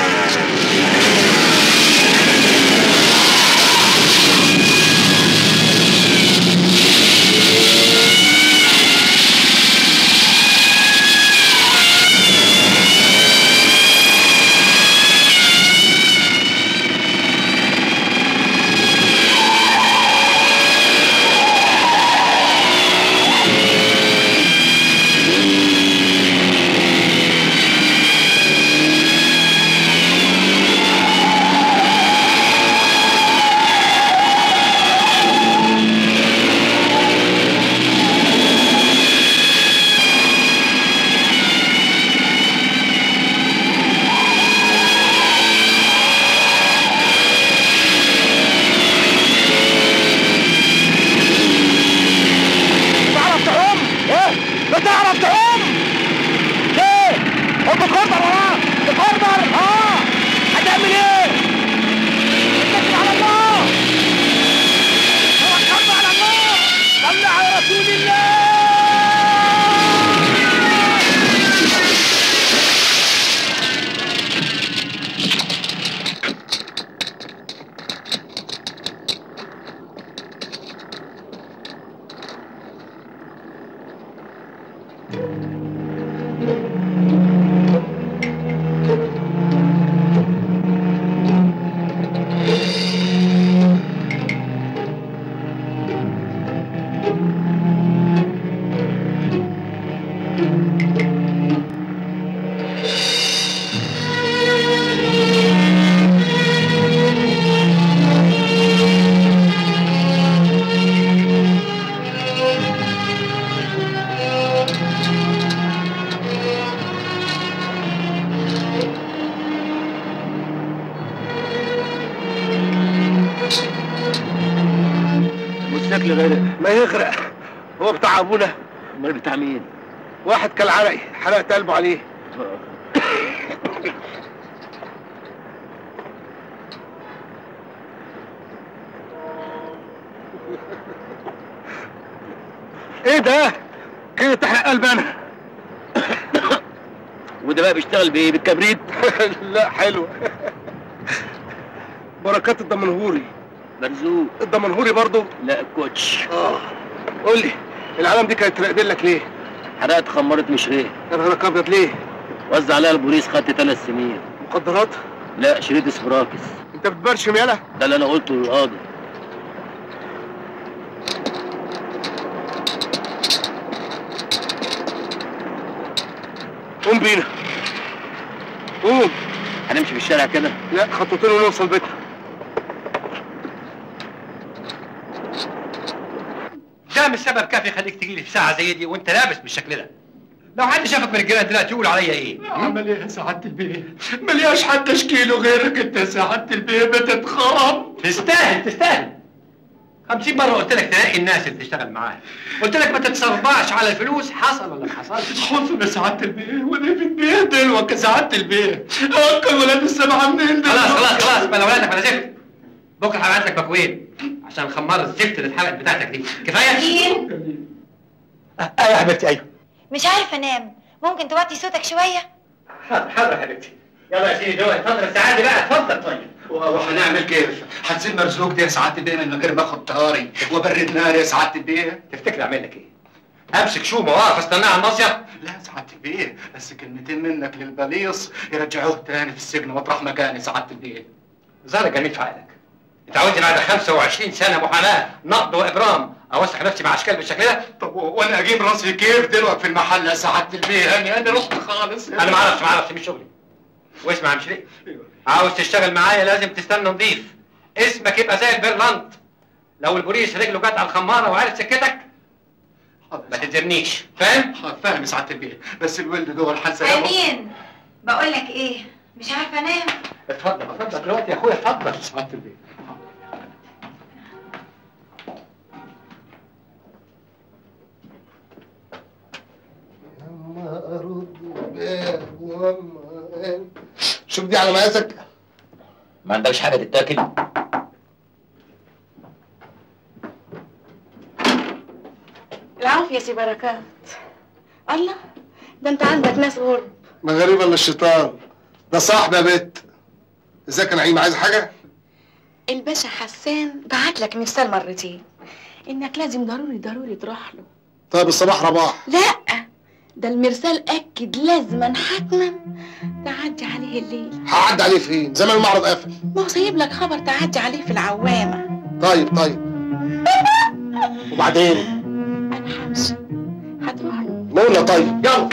تعرف تعوم ايه لا تعرف تعوم ليه هم كوردر وراه كوردر اه هتعمل ايه اتكل على الله توكلنا على الله صل على رسول الله والشكل غير ما يغرق هو بتاع ابونا امال بتاع مين واحد كالعرقي حرقت قلبه عليه ايه ده كده تحرق قلب انا وده بقى بيشتغل بايه بالكبريت لا حلو بركات الدمنهوري مرزوق الدمنهوري برضو لا الكوتش اه قول لي العالم دي كانت راقدين لك ليه حرقت خمرت مشريه يا نهارك ابيض ليه وزع عليها البوليس خدت ثلاث سنين مخدرات لا شريط اسبراكس انت بتبرشم يالا ده اللي انا قلته للقاضي قوم بينا قوم هنمشي في الشارع كده لا خطوتين ونوصل بيتنا ده مش سبب كافي يخليك تجي لي في ساعه زي دي وانت لابس بالشكل ده لو حد شافك من الجيران دلوقتي يقول عليا ايه عمل ايه يا سعادة البيه؟ ملياش حد اشكيله غيرك انت يا سعادة البيه بتتخرب تستاهل تستاهل خمسين مرة قلت لك تلاقي الناس اللي تشتغل معاها قلت لك ما تتصربعش على الفلوس حصل ولا ما حصلش حصل يا سعادة البيه وانا بتبهدل وك سعادة البيه اكل ولاد السبعة منين ده خلاص خلاص خلاص بلا ولادك بلا زفت بكره هبعت لك باكوين عشان خمار الزفت اللي اتحرقت بتاعتك دي كفايه ايوه يا حبيبتي ايوه مش عارفه انام ممكن توطي صوتك شويه حاضر حاضر يا حبيبتي يلا يا سيدي دول اتفضل الساعات دي بقى اتفضل طيب وهنعمل كيف؟ هتسيب مرزوق ده يا سعادة البيه من غير ما اخد طاري وبرد نار يا سعادة البيه تفتكر اعمل لك ايه؟ امسك شومه واقف استناه على المصيف لا يا سعادة البيه بس كلمتين منك للبليص يرجعوه تاني في السجن مطرح مكاني سعادة البيه ظهرك جميل في عقلك اتعودت بعد 25 سنه محاماه نقد وابرام اوسخ نفسي مع اشكال بالشكل ده طب وانا اجيب راسي كيف دلوقتي في المحل يا سعادة البيه يعني انا رحت خالص انا ما اعرفش ما اعرفش مش شغلي واسمع يا مشري عاوز تشتغل معايا لازم تستنى نضيف اسمك يبقى زي البرلنت لو البوليس رجله جت على الخماره وعرف سكتك ما تلزمنيش فاهم؟ فاهم يا سعادة البيه بس الولد دول حاسه امين بقول لك ايه مش عارفه انام اتفضل اتفضل دلوقتي يا اخويا اتفضل سعادة البيه شوف دي على مقاسك ما عندكش حاجه تتاكل العافية يا سي بركات الله ده انت عندك ناس غرب ما غريبة الا الشيطان ده صاحبي يا بت ازيك يا نعيم عايز حاجة؟ الباشا حسان بعت لك مرسال مرتين انك لازم ضروري ضروري تروح له طيب الصباح رباح لا ده المرسال اكد لازما حتما تعدي عليه الليل هعدي عليه فين؟ زمان المعرض قافل ما هو سايب لك خبر تعدي عليه في العوامة طيب طيب وبعدين؟ انا همشي هتروح له نقولنا طيب يلا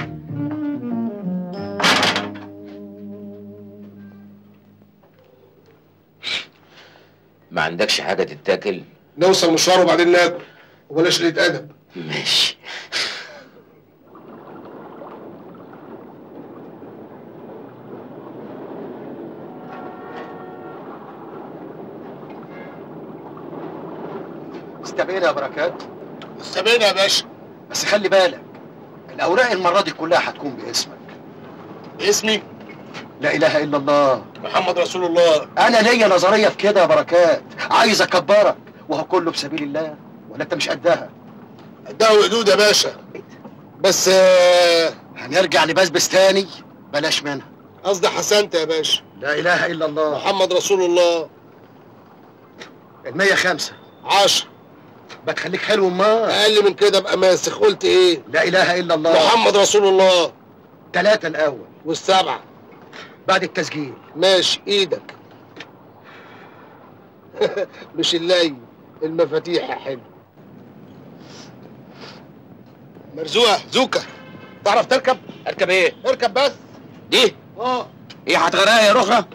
ما عندكش حاجه تتاكل نوصل مشوار وبعدين ناكل وبلاش قلة أدب ماشي استبعدها يا بركات استبعدها يا باشا بس خلي بالك الاوراق المره دي كلها هتكون باسمك اسمي لا اله الا الله محمد رسول الله انا ليا نظريه في كده يا بركات عايز اكبرك وهو كله بسبيل الله ولا انت مش قدها قدها وقدود يا باشا بس آه، هنرجع لبسبس تاني بلاش منها قصدي حسنت يا باشا لا اله الا الله محمد رسول الله المية خمسة عشر بتخليك حلو ما اقل من كده ابقى ماسخ قلت ايه لا اله الا الله محمد رسول الله ثلاثة الاول والسبعة بعد التسجيل ماشي ايدك مش اللي المفاتيح يا حلو مرزوقة زوكا تعرف تركب؟ اركب ايه؟ اركب بس دي؟ اه ايه هتغرقها يا رخرة؟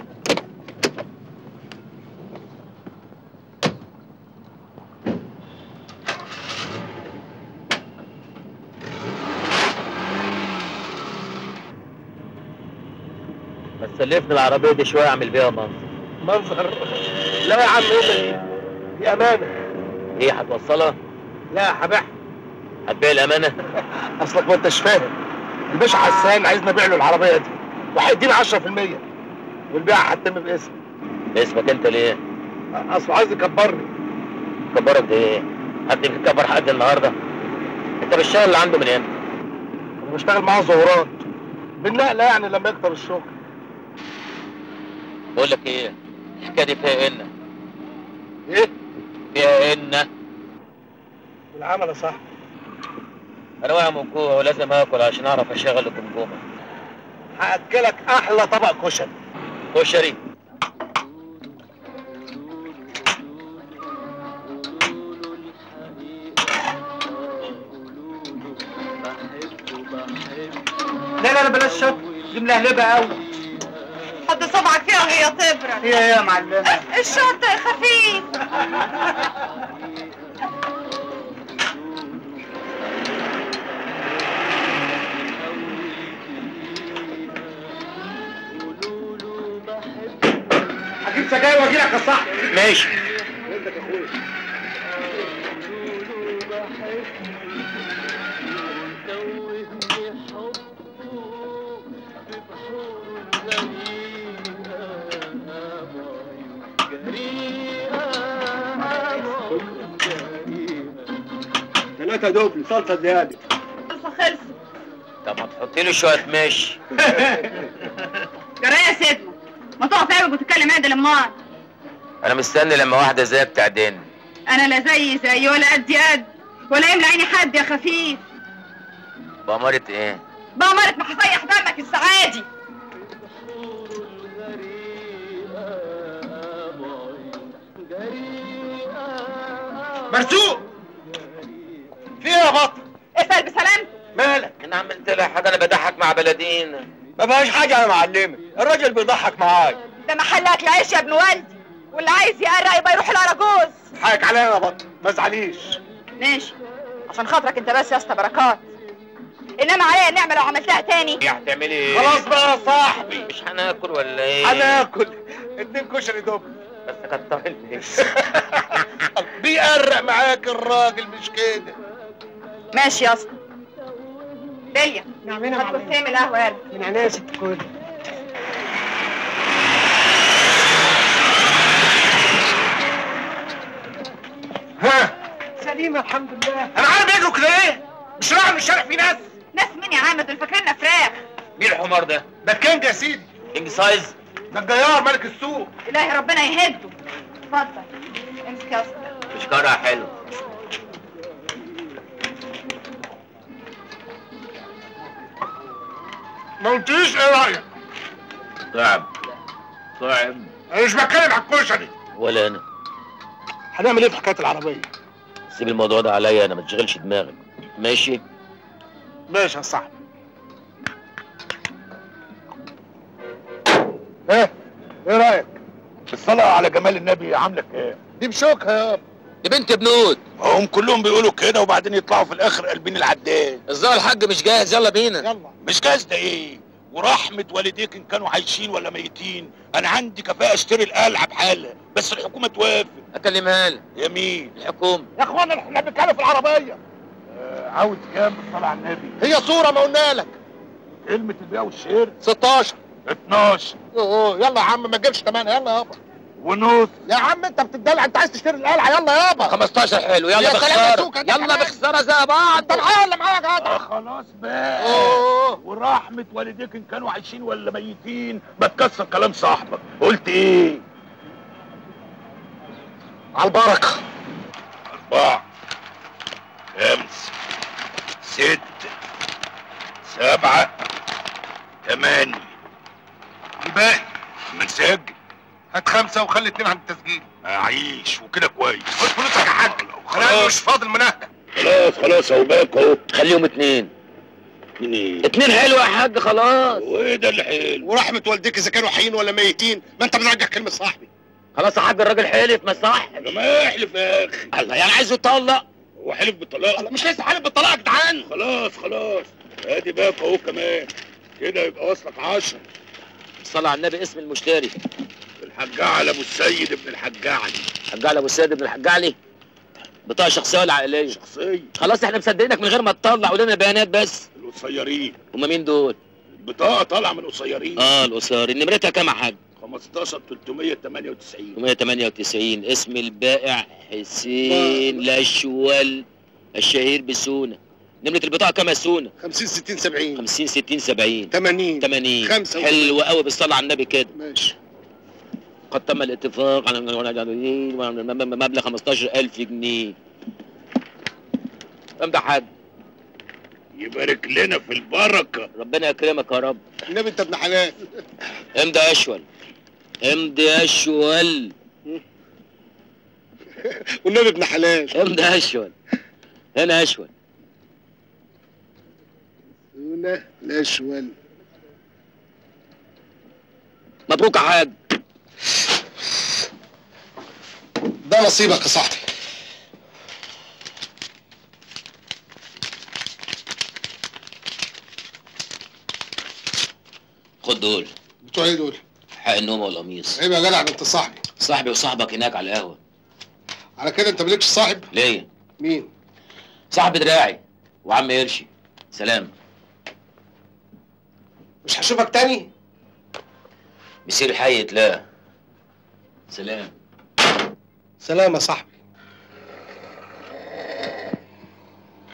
ما تسلفني العربية دي شوية اعمل بيها منظر منظر لا يا عم ايه ده؟ دي امانة ايه هتوصلها؟ لا هبيعها هتبيع الأمانة؟ اصلك ما انتش فاهم الباشا حسان عايزنا نبيع له العربية دي وهيدينا 10% والبيع هتتم باسمي اسمك انت ليه؟ اصله عايز يكبرني كبرك ده ايه؟ حد بيكبر حد النهارده؟ انت بالشغل اللي عنده من امتى؟ انا بشتغل معاه ظهورات بالنقلة يعني لما يكتر الشغل بقول لك ايه؟ الحكاية دي فيها ان ايه؟ فيها ان بالعمل يا صاحبي انا واقع من جوع ولازم اكل عشان اعرف اشغل الجمجمة هاكلك احلى طبق كشري كشري لا لا لا بلاش شط دي ملهلبه قوي حط صبعك فيها وهي تبرد ايه يا معلمه الشط خفيف هجيب سجاير واجي لك يا صاحبي ماشي ثلاثة دوبل صلصة زيادة خلصوا خلصوا طب ما تحط له شويه مش جرى يا سيدنا ما تقف عوج وتتكلم عدل امال انا مستني لما واحده زيك تعدين انا لا زي زي ولا قد قد ولا يملى عيني حد يا خفيف بأمارة ايه بأمارة ما هسيح دمك السعادي مرزوق في ايه يا بطل اسأل بسلام مالك انا عملت لها حاجه انا بضحك مع بلدين ما فيهاش حاجه يا معلمه الراجل بيضحك معاك ده محل اكل عيش يا ابن والدي واللي عايز يقرق يبقى يروح الاراجوز حقك عليا يا بطل ما تزعليش ماشي عشان خاطرك انت بس يا اسطى بركات انما عليا النعمه لو عملتها تاني يا هتعملي ايه خلاص بقى يا صاحبي مش هناكل ولا ايه هناكل اتنين كشري دوبل بس كتر البيش بيقرق معاك الراجل مش كده ماشي يا اسطى داليا نعملها هات كوسيه من القهوه يلا من عينيا يا ست الكل ها سليمة الحمد لله انا عارف بيجروا كده ايه مش رايح من الشارع في ناس ناس مين يا عم دول فاكريننا فراخ مين الحمار ده ده الكينج يا سيدي كينج سايز ده الجيار ملك السوق الهي ربنا يهده اتفضل امسك يا اسطى اشكارها حلو ما قلتليش ايه رايك صعب صعب انا مش بتكلم على الكشري ولا انا هنعمل ايه في حكايه العربيه سيب الموضوع ده عليا انا ما تشغلش دماغك ماشي ماشي يا صاحبي ايه ايه رايك الصلاة على جمال النبي عاملة ايه؟ دي بشوكها يابا دي بنت بنود هم كلهم بيقولوا كده وبعدين يطلعوا في الاخر قلبين العداد الظاهر الحاج مش جاهز يلا بينا يلا مش جاهز ده ايه؟ ورحمة والديك ان كانوا عايشين ولا ميتين انا عندي كفاءة اشتري القلعة بحالها بس الحكومة توافق اكلمها لك يا مين؟ الحكومة يا اخوانا احنا بنتكلم في العربيه آه عاوز كام بالصلاة على النبي؟ هي صوره ما قلنا لك كلمة البيع والشير 16 12 اوه يلا يا عم ما تجيبش كمان يلا يابا ونص يا عم انت بتدلع انت عايز تشتري القلعه يلا يابا 15 حلو يا يلا سلام يا بخسارة سوكة، ده يلا كمان. بخسارة زي بعض انت معايا ولا معايا يا جدع آه خلاص بقى اوه ورحمة والديك ان كانوا عايشين ولا ميتين بتكسر كلام صاحبك قلت ايه؟ على البركه أربعة خمسة ستة سبعة ثمانية الباقي من سجل هات خمسه وخلي اتنين عند التسجيل أعيش وكده كويس خد فلوسك يا حاج انا خلاص. مش فاضل منهجه خلاص خلاص اهو باك اهو خليهم اتنين اتنين ايه؟ اتنين حلو يا حاج خلاص وايه ده اللي حلو؟ ورحمه والديك اذا كانوا حيين ولا ميتين ما انت بترجع كلمه صاحبي خلاص يا حاج الراجل حلف ما صح طب ما يحلف يا اخي الله يعني عايزه يطلق هو حلف بالطلاق مش لسه حالف بالطلاق يا جدعان خلاص خلاص ادي باك اهو كمان كده يبقى وصلك عشرة صلى على النبي اسم المشتري الحاج علي ابو السيد ابن الحاج علي حاج علي ابو السيد ابن الحاج علي بطاقه شخصيه ولا عائليه شخصية خلاص احنا مصدقينك من غير ما تطلع قول لنا بيانات بس القصيرين هما مين دول البطاقة طالعة من القصيرين اه القصار نمرتها كام يا حاج 15 398 198 اسم البائع حسين الاشول الشهير بسونا نمرة البطاقة كام يا سونا 50 60 70 50 60 70 80 80 خمسة حلو قوي بالصلاة على النبي كده ماشي قد تم الاتفاق على مبلغ 15000 جنيه امضي يا حاج يبارك لنا في البركة ربنا يكرمك يا رب النبي انت ابن حلال امضي يا اشول امضي يا اشول والنبي ابن حلال امضي يا اشول هنا يا اشول هنا الاشول مبروك يا حاج ده نصيبك يا صاحبي خد دول بتوع ايه دول؟ حق النوم والقميص عيب يا جدع ده انت صاحبي صاحبي وصاحبك هناك على القهوة على كده انت مالكش صاحب؟ ليه؟ مين؟ صاحب دراعي وعم قرشي سلام مش هشوفك تاني؟ مسير حي لا سلام سلام يا صاحبي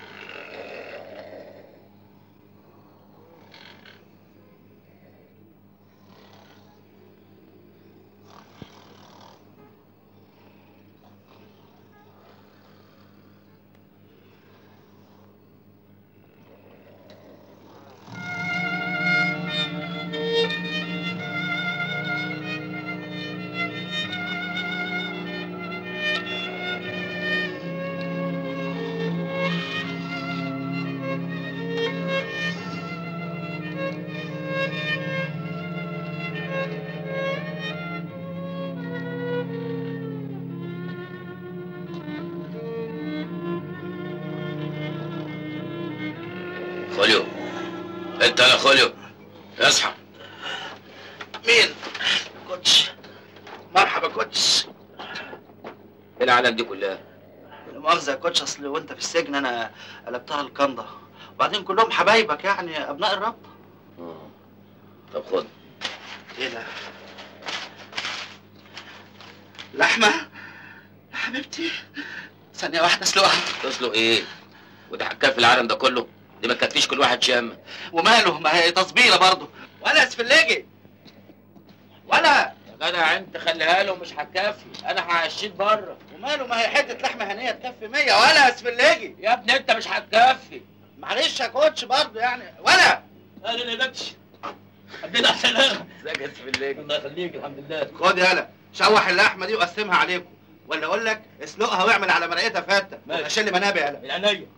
خوليو انت يا خوليو اصحى مين؟ كوتش مرحبا كوتش ايه العالم دي كلها لا مؤاخذة يا كوتش اصل وانت في السجن انا قلبتها الكنده وبعدين كلهم حبايبك يعني ابناء الرب طب خد ايه ده؟ لحمة يا حبيبتي ثانية واحدة اسلقها تسلق ايه وده حكايه في العالم ده كله دي ما تكفيش كل واحد شامه وماله ما هي تصبيرة برضه ولا اسفلجي ولا يا جدع انت خليها له مش هتكفي انا هعشيك بره وماله ما هي حتة لحمة هنية تكفي 100 ولا اسفلجي يا ابني انت مش هتكفي معلش يا كوتش برضه يعني ولا اهلا يا بكش الحمد لله على السلامه ازيك يا سفليك الله يخليك الحمد لله خد يالا شوح اللحمة دي وقسمها عليكم ولا اقول لك اسلقها واعمل على مرقتها فتة ماشي. اشيل منابع يالا من عينيا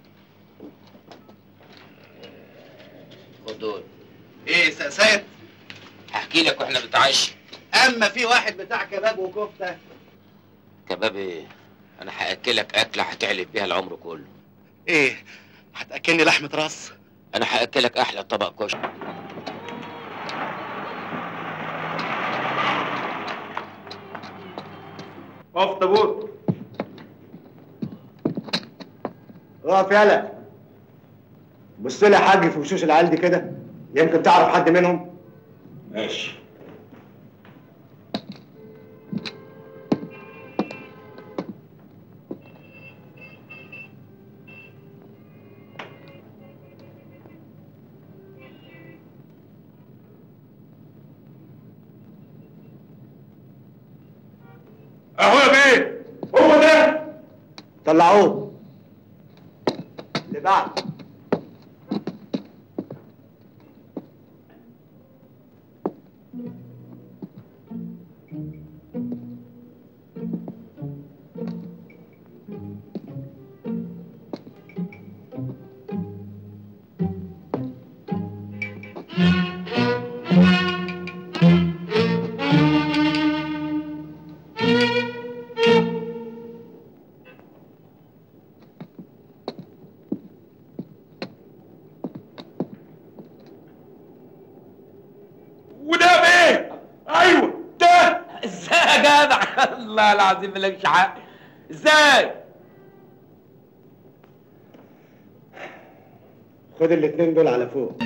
خد دول ايه س- سيد هحكي لك واحنا بنتعشى اما في واحد بتاع كباب وكفته كباب ايه انا هاكلك اكله هتعلب بيها العمر كله ايه هتاكلني لحمه راس انا هاكلك احلى طبق كشري اقف طابور اقف يالا بص لي يا حاج في وشوش العيال دي كده يمكن تعرف حد منهم ماشي اهو يا بيه هو ده طلعوه اللي بعد وده بايه؟ ايوه ده ازاي يا جدع الله العظيم مالكش حق ازاي؟ خد الاتنين دول على فوق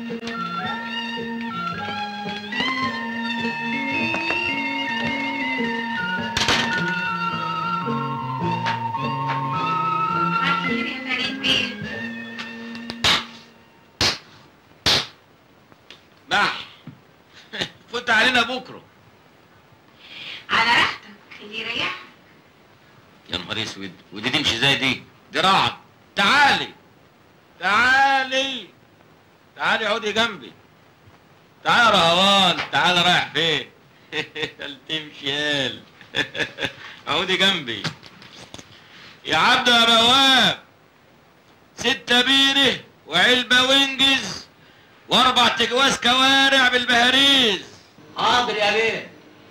مح فوت علينا بكره على راحتك اللي يريحك يا نهار اسود ودي تمشي زي دي دي رعد تعالي تعالي تعالي عودي جنبي تعالى يا رهوان تعالى رايح فين قال تمشي يال عودي جنبي يا عبد يا بواب ستة بيره وعلبة وينجز واربع تجواز كوارع بالبهاريز حاضر يا بيه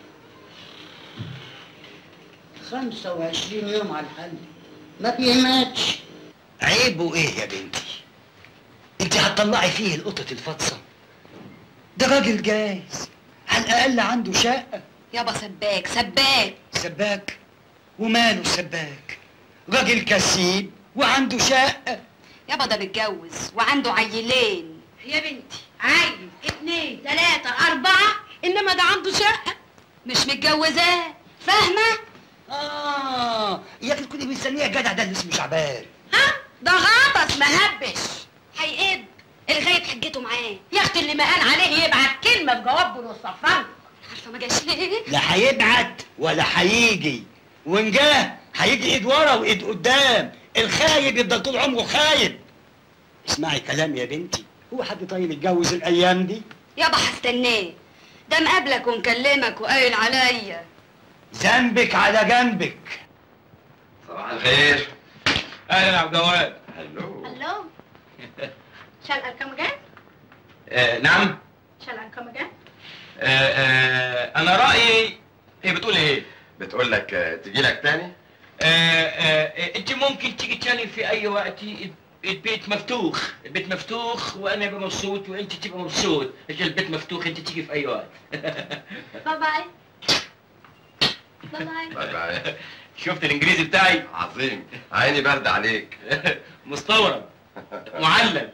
25 يوم على الحل ما بيهمتش عيبه ايه يا بنتي انت هتطلعي فيه القطة الفطسة ده راجل جايز على الاقل عنده شقة يابا سباك سباك سباك وماله السباك راجل كسيب وعنده شقة يابا ده متجوز وعنده عيلين يا بنتي عيل اتنين تلاتة أربعة إنما ده عنده شقة مش متجوزاه فاهمة؟ اه يا اخي كنت مستنيه الجدع ده اللي اسمه شعبان ها؟ ده غطس مهبش هيقب الغاية حجته معاه يا اختي اللي ما قال عليه يبعت كلمة بجواب ونصفر عارفة ما جاش ليه؟ لا هيبعت ولا هيجي وان جه هيجي ايد ورا وايد قدام الخايب يفضل طول عمره خايب اسمعي كلام يا بنتي هو حد طيب يتجوز الايام دي يابا هستناه ده مقابلك ومكلمك وقايل عليا ذنبك على جنبك صباح الخير اهلا يا عبد الجواد هلو الو shall I come again آه نعم shall I come again آه آه انا رايي هي بتقول ايه بتقول لك تجي لك تاني آه آه انت ممكن تيجي تاني في اي وقت البيت مفتوح البيت مفتوح وانا ابقى مبسوط وانت تبقى مبسوط عشان البيت مفتوح انت تيجي في اي وقت باي باي باي باي باي باي شفت الانجليزي بتاعي عظيم عيني برد عليك مستورد معلم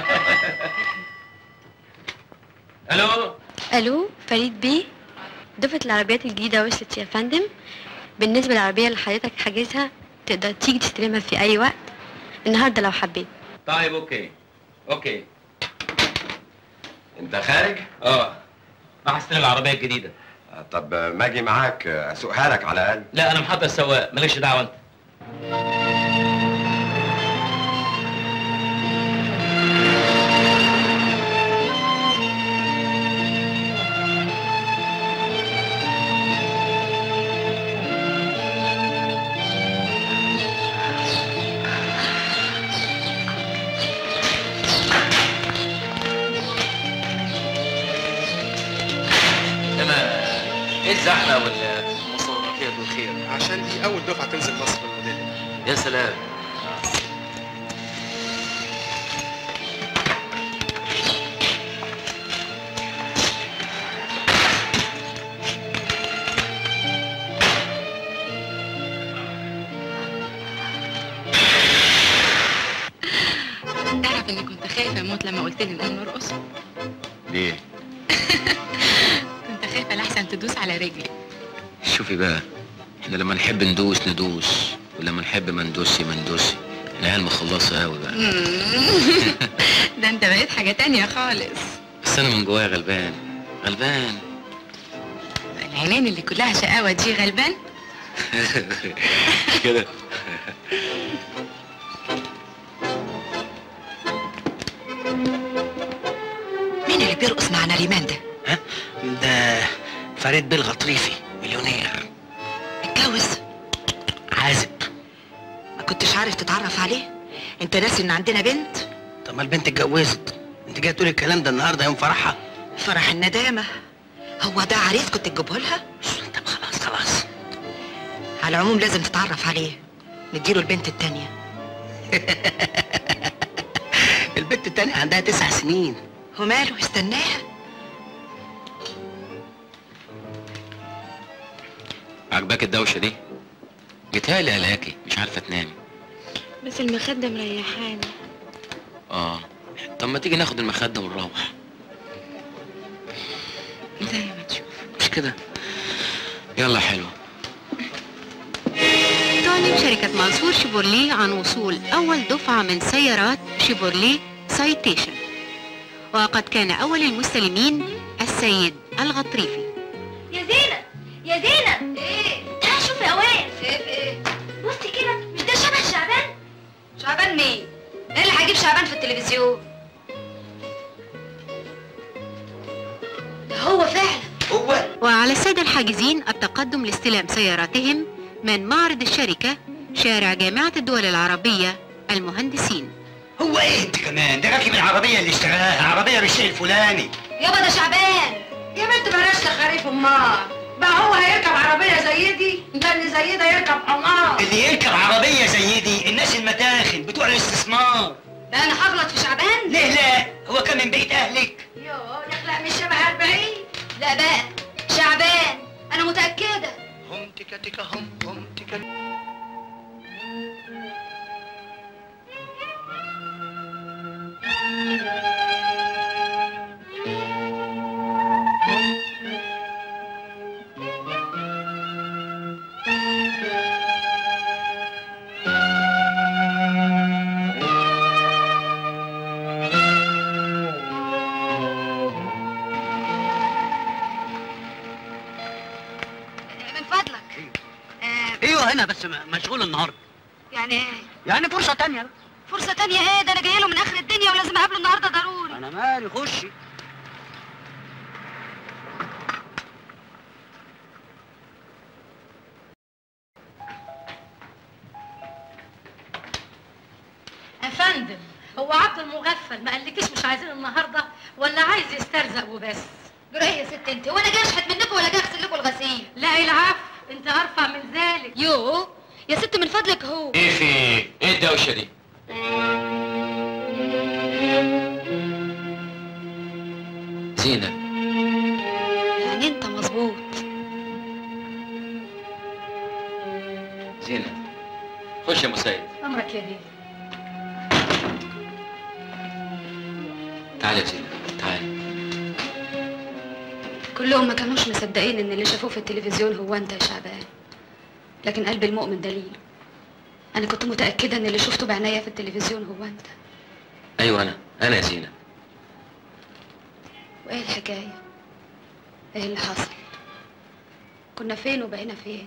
الو الو فريد بيه دفعة العربيات الجديدة وصلت يا فندم بالنسبة للعربية اللي حضرتك حاجزها تقدر تيجي تستلمها في أي وقت النهاردة لو حبيت طيب اوكي اوكي انت خارج؟ اه راح استلم العربيه الجديده طب ما اجي معاك اسوقها لك على الاقل لا انا محضر السواق مالكش دعوه انت انما ايه الزحمه والمصورات والخير عشان دي اول دفعه تنزل مصر بالموديل يا سلام تعرف اني كنت خايفه اموت لما قلت لي نقوم نرقص ليه كنت خايفه لحسن تدوس على رجلي شوفي بقى احنا لما نحب ندوس ندوس ولما نحب ما ندوسي ما ندوسي احنا عيال مخلصه قوي بقى ده انت بقيت حاجه تانية خالص بس انا من جوايا غلبان غلبان العينين اللي كلها شقاوه دي غلبان مش كده مين اللي بيرقص مع نريمان ده؟ ده فريد بيه الغطريفي مليونير اتجوز عازب ما كنتش عارف تتعرف عليه انت ناسي ان عندنا بنت طب ما البنت اتجوزت انت جاي تقولي الكلام ده النهارده يوم فرحها فرح الندامه هو ده عريس كنت تجيبه لها طب خلاص خلاص على العموم لازم تتعرف عليه نديله البنت التانية البنت التانية عندها تسع سنين وماله استناها عجباك الدوشه دي جيتهالي قلقاكي مش عارفه تنامي بس المخدة مريحاني اه طب ما تيجي ناخد المخده ونروح زي ما تشوف مش كده يلا حلو تعلن شركة منصور شيفورليه عن وصول أول دفعة من سيارات شيفورليه سايتيشن وقد كان أول المستلمين السيد الغطريفي يا زينة يا زينة ايه تعالى شوفي يا وائل شايف ايه بصي كده مش ده شبه شعبان شعبان مين؟ ايه اللي هجيب شعبان في التلفزيون؟ هو فعلا هو وعلى السادة الحاجزين التقدم لاستلام سياراتهم من معرض الشركة شارع جامعة الدول العربية المهندسين هو ايه انت كمان ده راكب العربيه اللي اشتراها عربيه بالشيء الفلاني يابا ده شعبان يا بنت بلاش تخاريف امال بقى هو هيركب عربيه زي دي ده اللي زي ده يركب حمار اللي يركب عربيه زي دي الناس المتاخن بتوع الاستثمار ده انا هغلط في شعبان ليه لا هو كان من بيت اهلك يوه يخلق مش شبه 40 لا بقى شعبان انا متأكدة هم تكا تكا هم هم تكا من فضلك آه ايوه هنا بس م- مشغول النهارده يعني ايه يعني فرصه تانية بقى. فرصة تانية ايه ده انا جاي له من اخر الدنيا ولازم اقابله النهارده ضروري انا مالي خشي يا فندم هو عبد المغفل ما قالكيش مش عايزين النهارده ولا عايز يسترزق وبس جرى يا ست انت وانا جاي اشحت منكم ولا جاي اغسل لكم الغسيل لا العفو انت ارفع من ذلك يو يا ست من فضلك هو ايه في ايه الدوشه دي زينب يعني انت مظبوط زينب خش يا مسيد امرك يا بيه تعالي يا زينب تعالي كلهم ما كانوش مصدقين ان اللي شافوه في التلفزيون هو انت يا شعبان لكن قلب المؤمن دليل انا كنت متاكده ان اللي شفته بعناية في التلفزيون هو انت ايوه انا انا يا زينب وايه الحكايه ايه اللي حصل كنا فين وبقينا فين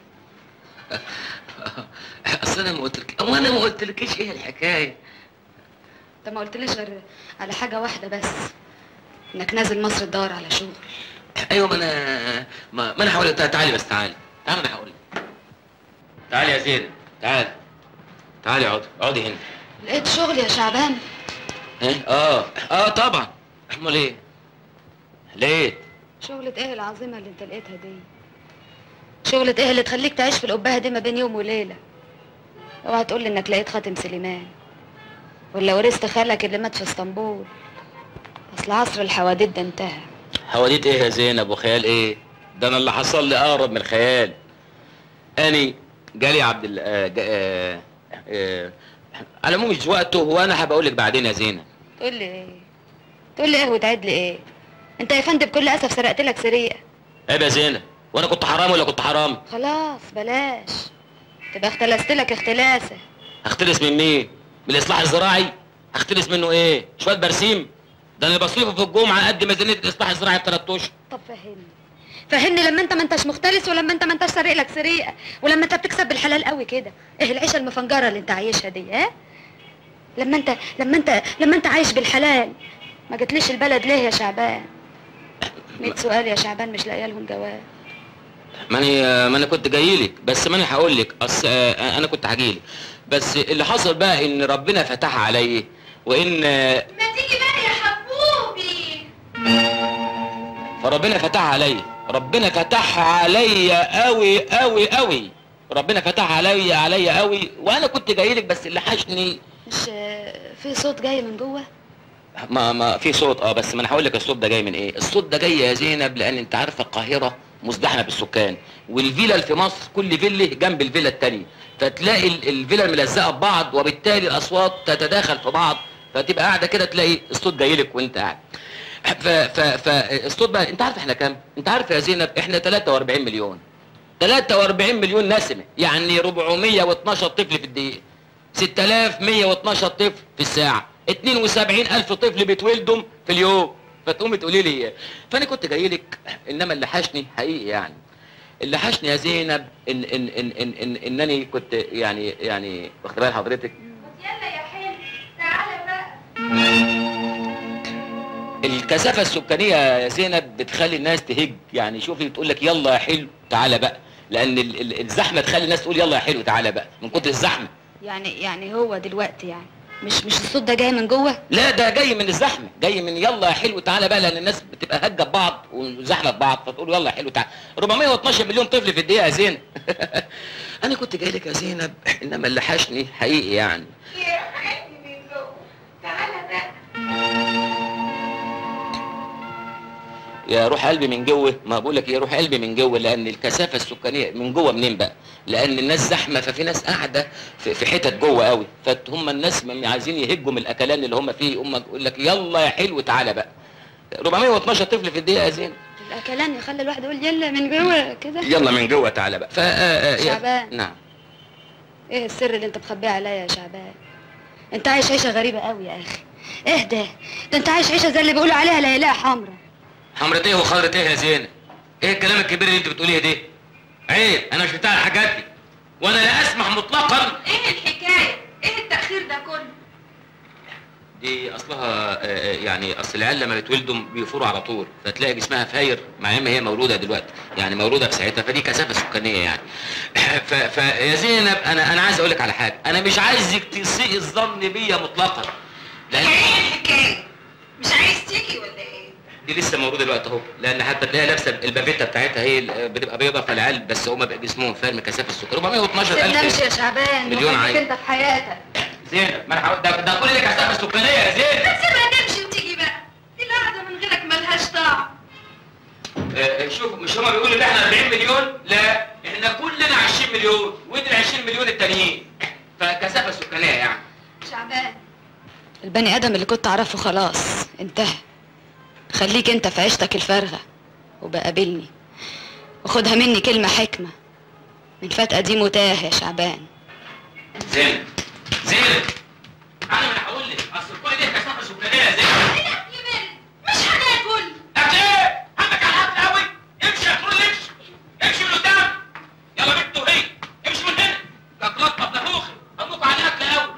اصل انا ما قلتلك او انا ما قلتلكيش ايه الحكايه انت ما قلتليش غير على حاجه واحده بس انك نازل مصر تدور على شغل ايوه ما انا ما, ما انا هقول لك تعالي بس تعالي تعالي انا هقول لك تعالي يا زينب تعالي تعالي اقعدي اقعدي هنا لقيت شغل يا شعبان ايه اه اه طبعا امال ايه لقيت شغلة ايه العظيمة اللي انت لقيتها دي شغلة ايه اللي تخليك تعيش في القبهة دي ما بين يوم وليلة اوعى تقول لي انك لقيت خاتم سليمان ولا ورثت خالك اللي مات في اسطنبول اصل عصر الحواديت ده انتهى حواديت ايه يا زينب وخيال ايه ده انا اللي حصل لي اقرب من الخيال اني جالي عبد ال آه جا- آه آه على العموم مش وقته وانا هبقول لك بعدين يا زينب تقول لي ايه تقول لي ايه وتعد لي ايه انت يا فندم بكل اسف سرقت لك سرقه عيب يا زينب وانا كنت حرام ولا كنت حرام خلاص بلاش تبقى اختلست لك اختلاسه هختلس من مين من الاصلاح الزراعي هختلس منه ايه شويه برسيم ده انا بصرفه في الجمعه قد ميزانيه الاصلاح الزراعي بثلاث اشهر طب فهمني فهمني لما انت ما انتش مختلس ولما انت ما انتش سارق لك سرقه ولما انت بتكسب بالحلال قوي كده ايه العيشه المفنجره اللي انت عايشها دي ها لما انت لما انت لما انت عايش بالحلال ما جتليش البلد ليه يا شعبان 100 سؤال يا شعبان مش لاقيه لهم جواب ما انا ما انا كنت جاي لك بس ما انا هقول لك اصل آه، انا كنت هاجي لك بس اللي حصل بقى ان ربنا فتح علي وان آه، ما تيجي بقى يا حبوبي فربنا فتح علي ربنا فتح علي قوي قوي قوي ربنا فتح علي علي قوي وانا كنت جاي لك بس اللي حشني مش آه، في صوت جاي من جوه ما ما في صوت اه بس ما انا هقول لك الصوت ده جاي من ايه الصوت ده جاي يا زينب لان انت عارفه القاهره مزدحمه بالسكان والفيلا في مصر كل فيلا جنب الفيلا التانية فتلاقي ال- الفيلا ملزقه ببعض وبالتالي الاصوات تتداخل في بعض فتبقى قاعده كده تلاقي الصوت جاي لك وانت قاعد ف ف فالصوت بقى انت عارف احنا كام انت عارف يا زينب احنا 43 مليون 43 مليون نسمه يعني 412 طفل في الدقيقه 6112 طفل في الساعه 72000 طفل بيتولدوا في اليوم فتقومي تقولي لي فانا كنت جاي لك انما اللي حشني حقيقي يعني اللي حشني يا زينب ان ان ان ان, إن انني كنت يعني يعني واخد بال حضرتك يلا يا حلو تعالى بقى الكثافه السكانيه يا زينب بتخلي الناس تهج يعني شوفي تقول لك يلا يا حلو تعالى بقى لان ال- ال- الزحمه تخلي الناس تقول يلا يا حلو تعالى بقى من كتر الزحمه يعني يعني هو دلوقتي يعني مش مش الصوت ده جاي من جوه لا ده جاي من الزحمه جاي من يلا يا حلو تعالى بقى لان الناس بتبقى هجه ببعض وزحمه ببعض فتقول يلا يا حلو تعالى 412 مليون طفل في الدقيقه يا زينب انا كنت جاي لك يا زينب انما اللي حشني حقيقي يعني تعالى بقى يا روح قلبي من جوه ما بقول لك يا روح قلبي من جوه لان الكثافه السكانيه من جوه منين بقى لان الناس زحمه ففي ناس قاعده في, في حتت جوه قوي فهم الناس م- عايزين يهجوا من الاكلان اللي هم فيه هم يقول لك يلا يا حلو تعالى بقى 412 طفل في الدقيقه يا زين الاكلان يخلي الواحد يقول يلا من جوه كده يلا من جوه تعالى بقى ف آه، آه، يا- شعبان. نعم ايه السر اللي انت مخبيه عليا يا شعبان انت عايش عيشه غريبه قوي يا اخي اهدى ده انت عايش عيشه زي اللي بيقولوا عليها ليلاء حمرا حمرة ايه وخضرة ايه يا زينب؟ ايه الكلام الكبير اللي انت بتقوليه ده؟ عيب انا مش بتاع الحاجات دي وانا لا اسمح مطلقا ايه الحكايه ايه التاخير ده كله دي اصلها آه، آه، يعني اصل العيال لما بيتولدوا بيفوروا على طول فتلاقي جسمها فاير مع ان هي مولوده دلوقتي يعني مولوده في ساعتها فدي كثافه سكانيه يعني ف, ف يا زينب انا انا عايز اقول لك على حاجه انا مش عايزك تسيء الظن بيا مطلقا لان ايه الحكايه مش عايز تيجي ولا ايه دي لسه موجوده دلوقتي اهو لان حتى تلاقيها لابسه البافيتا بتاعتها هي ال- بتبقى بيضه فالعيال بس هم بقى جسمهم فاهم كثافه السكر 412 سيبنا الف امشي يا شعبان مليون وخليك عين. انت في حياتك زينب ما انا هقول- ده ده كل دي كثافه سكانيه يا زينب ما تسيبها تمشي وتيجي بقى دي القعده من غيرك ملهاش طعم آه، شوف مش هما بيقولوا ان احنا 40 مليون لا احنا كلنا 20 مليون ودي ال 20 مليون التانيين فكثافه سكانيه يعني شعبان البني ادم اللي كنت اعرفه خلاص انتهى خليك انت في عيشتك الفارغه وبقابلني وخدها مني كلمه حكمه من فات قديم وتاه يا شعبان زينب زينب انا ما انا هقول لك اصل كل دي كثافه سكانيه يا زينب مش هناكل اكل ايه؟ عندك على الاكل قوي امشي يا كل امشي امشي من قدام يلا بنت وهي امشي من هنا كاكلات مطبخوخي امك على الاكل قوي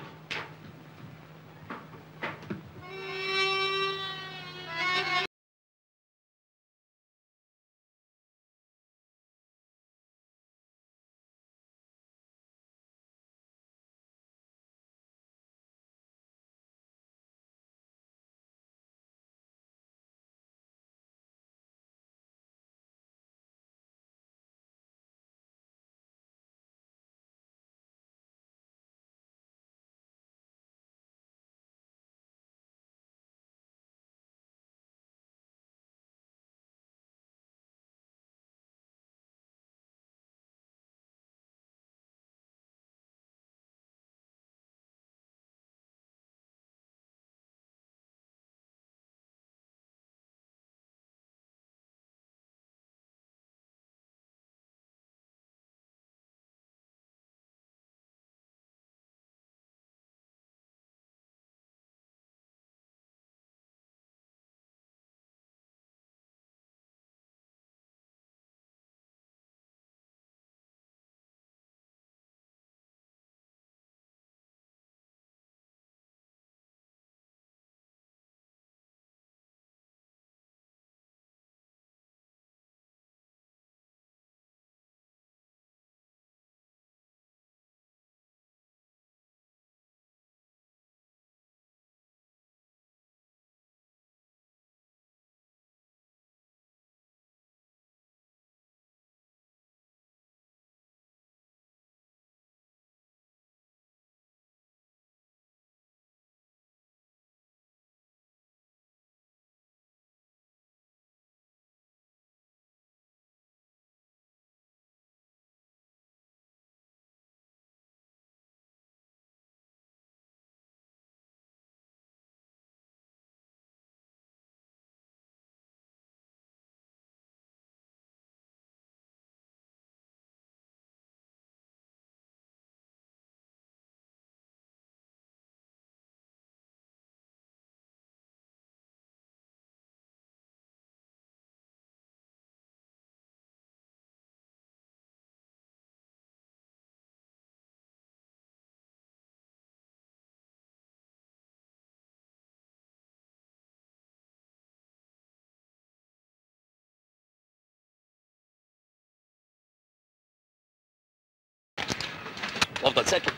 وافضل ساكت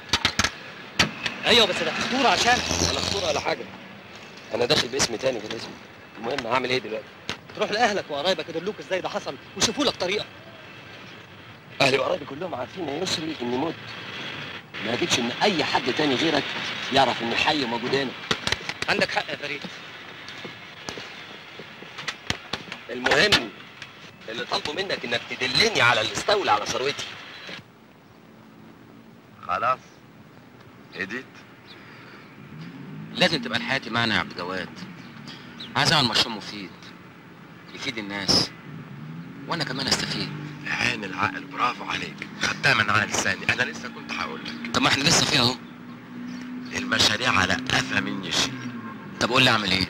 ايوه بس ده خطوره عشان ولا خطوره ولا حاجه انا داخل باسم تاني غير اسمي المهم هعمل ايه دلوقتي تروح لاهلك وقرايبك يدلوك ازاي ده حصل ويشوفوا لك طريقه اهلي وقرايبي كلهم عارفين يا يسري اني مت ما اجيبش ان اي حد تاني غيرك يعرف اني حي وموجود هنا عندك حق يا فريد المهم اللي طالبه منك انك تدلني على اللي استولى على ثروتي خلاص هديت لازم تبقى الحياة معنا يا عبد الجواد عايز اعمل مشروع مفيد يفيد الناس وانا كمان استفيد عين العقل برافو عليك خدتها من على لساني انا لسه كنت هقول لك طب ما احنا لسه فيها اهو المشاريع على قفا مني شيء طب قول لي اعمل ايه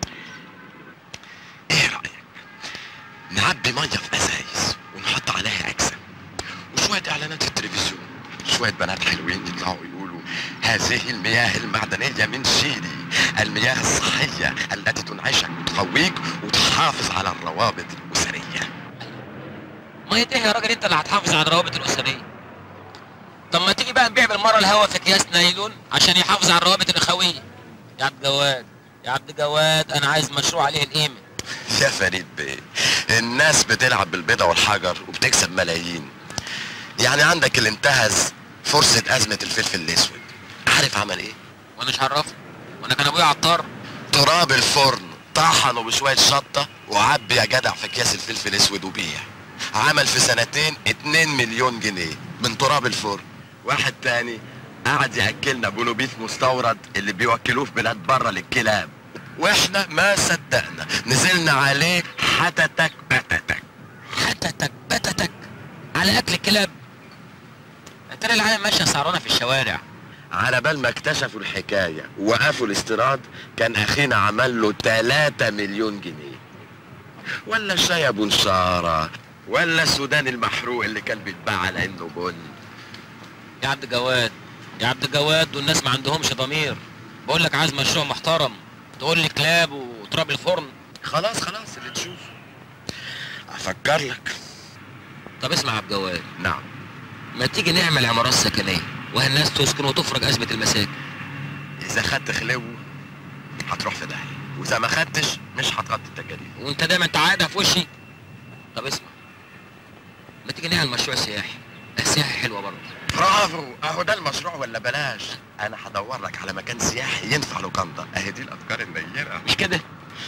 نعبي ميه في ازايز ونحط عليها اجسام وشويه اعلانات في التلفزيون شويه بنات حلوين يطلعوا يقولوا هذه المياه المعدنيه من شيلي المياه الصحيه التي تنعشك وتقويك وتحافظ على الروابط الاسريه مية ايه يا راجل انت اللي هتحافظ على الروابط الاسريه طب ما تيجي بقى نبيع بالمره الهوا في اكياس نايلون عشان يحافظ على الروابط الاخويه يا عبد جواد يا عبد جواد انا عايز مشروع عليه القيمه يا فريد بيه الناس بتلعب بالبيضة والحجر وبتكسب ملايين يعني عندك اللي انتهز فرصة أزمة الفلفل الأسود عارف عمل إيه؟ وانا مش عرفه وانا كان ابويا عطار تراب الفرن طحنه بشويه شطه وعبي يا جدع في اكياس الفلفل اسود وبيع عمل في سنتين 2 مليون جنيه من تراب الفرن واحد تاني قعد ياكلنا بولوبيف مستورد اللي بيوكلوه في بلاد بره للكلاب واحنا ما صدقنا نزلنا عليه حتتك بتتك حتتك بتتك على اكل الكلاب ترى العالم ماشيه سعرانه في الشوارع على بال ما اكتشفوا الحكاية ووقفوا الاستيراد كان أخينا عمل له 3 مليون جنيه ولا الشاي أبو نشارة ولا السودان المحروق اللي كان بيتباع على إنه بن يا عبد الجواد يا عبد الجواد والناس ما عندهمش ضمير بقول لك عايز مشروع محترم تقول لي كلاب وتراب الفرن خلاص خلاص اللي تشوفه أفكر لك طب اسمع يا عبد الجواد نعم ما تيجي نعمل عمارات سكنيه والناس تسكن وتفرج ازمه المساكن إذا خدت خلو هتروح في داهية وإذا ما خدتش مش هتغطي التكاليف وانت دايما تعادها في وشي طب اسمع ما تيجي نعمل مشروع سياحي السياحي حلوه برضه برافو اهو ده المشروع ولا بلاش انا هدور لك على مكان سياحي ينفع لوكاندا اهي دي الافكار النيره مش كده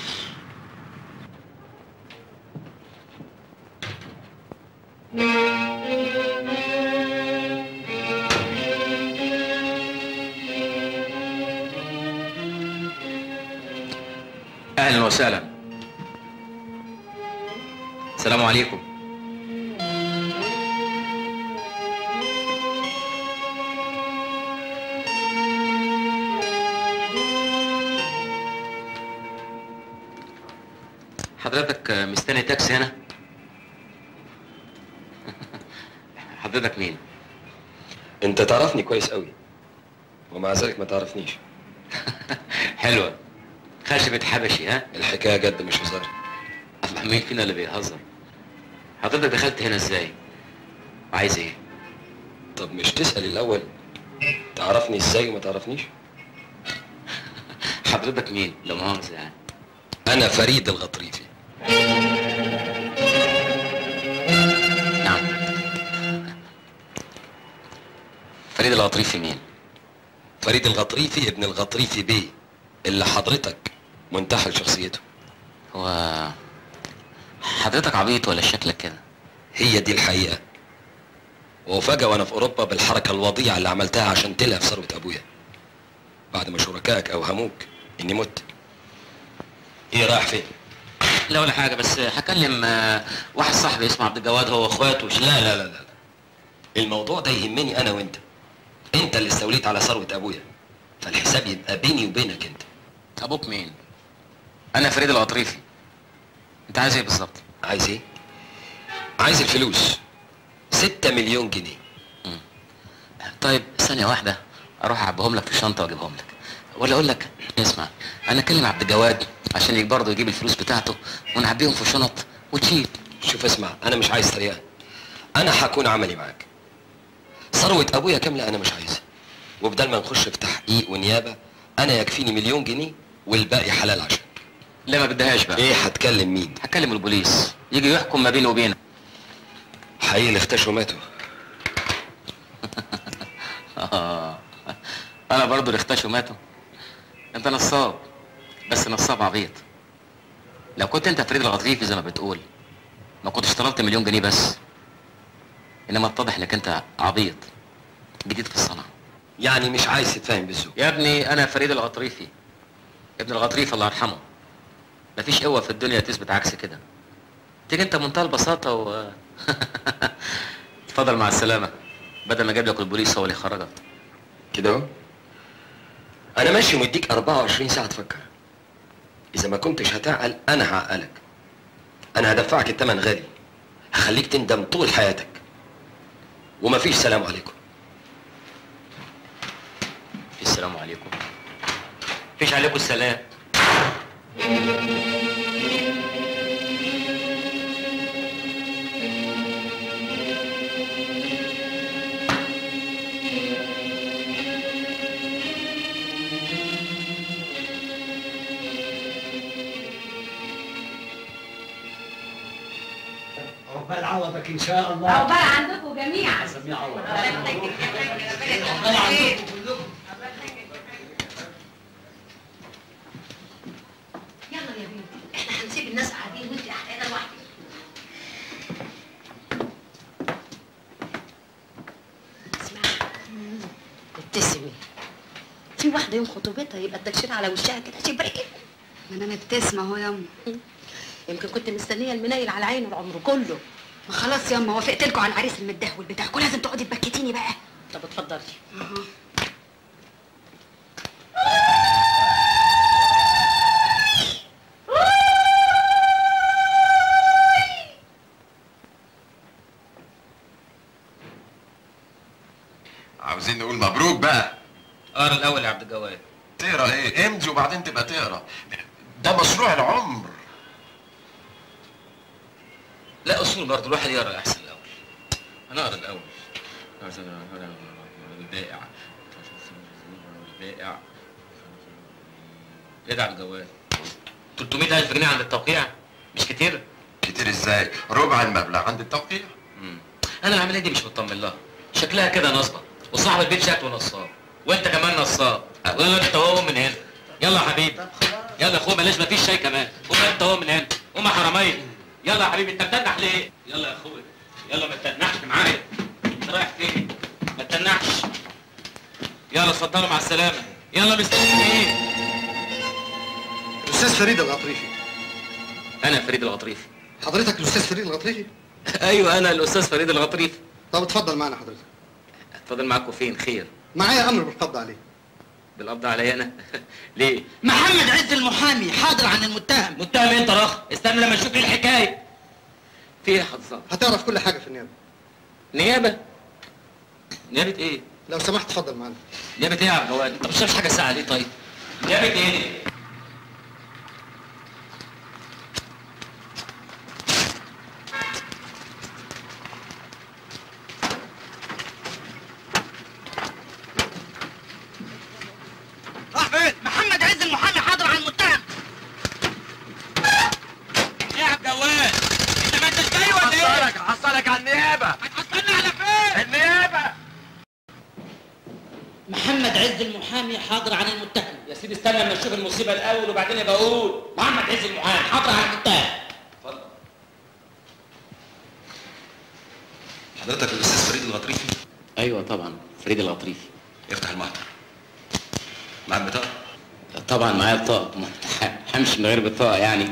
اهلا وسهلا السلام عليكم حضرتك مستني تاكسي هنا حضرتك مين انت تعرفني كويس قوي ومع ذلك ما تعرفنيش حلوه خشبة حبشي ها الحكايه جد مش هزار الله مين فينا اللي بيهزر حضرتك دخلت هنا ازاي عايز ايه طب مش تسال الاول تعرفني ازاي وما تعرفنيش حضرتك مين لا مؤاخذه يعني انا فريد الغطريفي نعم فريد الغطريفي مين فريد الغطريفي ابن الغطريفي بيه اللي حضرتك منتحل شخصيته هو حضرتك عبيط ولا شكلك كده هي دي الحقيقه وفجأة وانا في اوروبا بالحركة الوضيعة اللي عملتها عشان تلهف ثروة ابويا بعد ما شركائك اوهموك اني مت ايه رايح فين؟ لا ولا حاجه بس هكلم آه، واحد صاحبي اسمه عبد الجواد هو واخواته وش- لا لا لا لا الموضوع ده يهمني انا وانت انت اللي استوليت على ثروة ابويا فالحساب يبقى بيني وبينك انت ابوك مين انا فريد القطريفي انت عايز ايه بالظبط عايز ايه عايز الفلوس ستة مليون جنيه طيب ثانيه واحده اروح اعبيهم لك في الشنطه واجيبهم لك ولا اقول لك اسمع انا اكلم عبد الجواد عشان يجي برضه يجيب الفلوس بتاعته ونعبيهم في شنط وتشيل شوف اسمع انا مش عايز طريقة انا هكون عملي معاك ثروة ابويا كاملة انا مش عايزها وبدل ما نخش في تحقيق ونيابة انا يكفيني مليون جنيه والباقي حلال عشان لا ما بدهاش بقى ايه هتكلم مين هكلم البوليس يجي يحكم ما بيني وبينك حقيقي اللي اختشوا ماتوا آه. انا برضه اللي اختشوا ماتوا انت نصاب بس نصاب عبيط لو كنت انت فريد الغطريفي زي ما بتقول ما كنتش طلبت مليون جنيه بس انما اتضح انك انت عبيط جديد في الصنعه يعني مش عايز تتفاهم بالذوق يا ابني انا فريد الغطريفي ابن الغطريف الله يرحمه مفيش قوه في الدنيا تثبت عكس كده تيجي انت بمنتهى البساطه و اتفضل مع السلامه بدل ما اجيب لك البوليس هو اللي يخرجك كده اهو انا ماشي ومديك 24 ساعه تفكر اذا ما كنتش هتعقل انا هعقلك انا هدفعك الثمن غالي هخليك تندم طول حياتك ومفيش سلام عليكم السلام عليكم مفيش عليكم السلام عقبال عوضك ان شاء الله عقبال عندكم جميعا سميع عوض يلا يا بيه ابتسمي في واحده يوم خطوبتها يبقى التكشير على وشها كده شبري ما انا مبتسمه اهو ياما يمكن كنت مستنيه المنيل على عينه العمر كله ما خلاص ياما وافقت لكم على العريس المدهول بتاعكم لازم تقعدي تبكتيني بقى طب اتفضلي اها عاوزين نقول مبروك بقى اقرا الاول يا عبد الجواد تقرا ايه امضي وبعدين تبقى تقرا ده مشروع العمر لا اصول برضه الواحد يقرا احسن الاول انا اقرا الاول البائع البائع ايه ده يا عبد الجواد 300000 جنيه عند التوقيع مش كتير كتير ازاي ربع المبلغ عند التوقيع انا العمليه دي مش مطمن لها شكلها كده نصبه وصاحب البيت شكله نصاب وانت كمان نصاب يلا انت هو من هنا يلا يا حبيبي يلا يا اخويا بلاش مفيش شاي كمان قوم انت هو من هنا قوم يا حراميه يلا يا حبيبي انت بتنح ليه يلا يا اخويا يلا ما تتنحش معايا انت رايح فين ما تتنحش يلا اتفضلوا مع السلامه يلا مستنيين ايه الاستاذ فريد الغطريفي انا فريد الغطريفي حضرتك الاستاذ فريد الغطريفي ايوه انا الاستاذ فريد الغطريفي طب اتفضل معنا حضرتك اتفضل معاكم فين خير معايا امر بالقبض عليه بالقبض عليا انا ليه محمد عز المحامي حاضر عن المتهم متهم انت رخ استنى لما اشوف ايه الحكايه في ايه يا حضرتك هتعرف كل حاجه في النيابه نيابه نيابه ايه لو سمحت اتفضل معنا نيابه ايه يا عبد الجواد انت مش شايف حاجه ساعه ليه طيب نيابه ايه دي راح فين محمد عز المحامي حاضر عن المتهم ايه يا عبد الجواد انت ما انتش جاي ولا ايه هحصلك هحصلك على النيابه هتحصلنا على فين النيابه محمد عز المحامي حاضر عن المتهم يا سيدي استنى لما اشوف المصيبه الاول وبعدين ابقى اقول محمد عز المحامي حاضر عن المتهم حضرتك الاستاذ فريد الغطريفي ايوه طبعا فريد الغطريفي افتح المحضر معاك بطاقه طبعا معايا بطاقه ما همشي من غير بطاقه يعني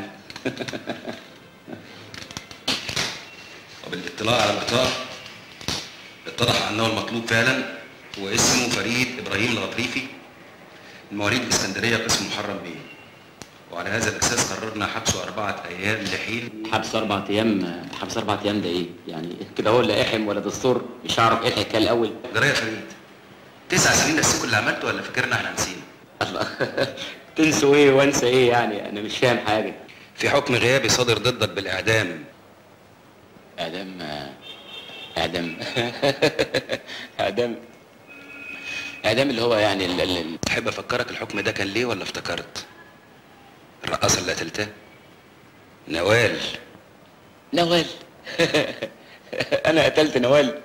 وبالاطلاع على البطاقه اتضح انه المطلوب فعلا هو اسمه فريد ابراهيم الغطريفي من مواليد الاسكندريه قسم محرم بيه وعلى هذا الاساس قررنا حبسه اربعه ايام لحين حبس اربع ايام حبس اربع ايام ده ايه يعني كده هو لا احم ولا دستور مش هعرف ايه الحكايه الاول جرايه يا فريد تسع سنين نسيكوا اللي عملته ولا فاكرنا احنا نسينا الله تنسوا ايه وانسى ايه يعني انا مش فاهم حاجه في حكم غيابي صادر ضدك بالاعدام اعدام اعدام اعدام اعدام اللي هو يعني ال ال ال- تحب افكرك الحكم ده كان ليه ولا افتكرت الرقاصه اللي قتلتها نوال نوال انا قتلت نوال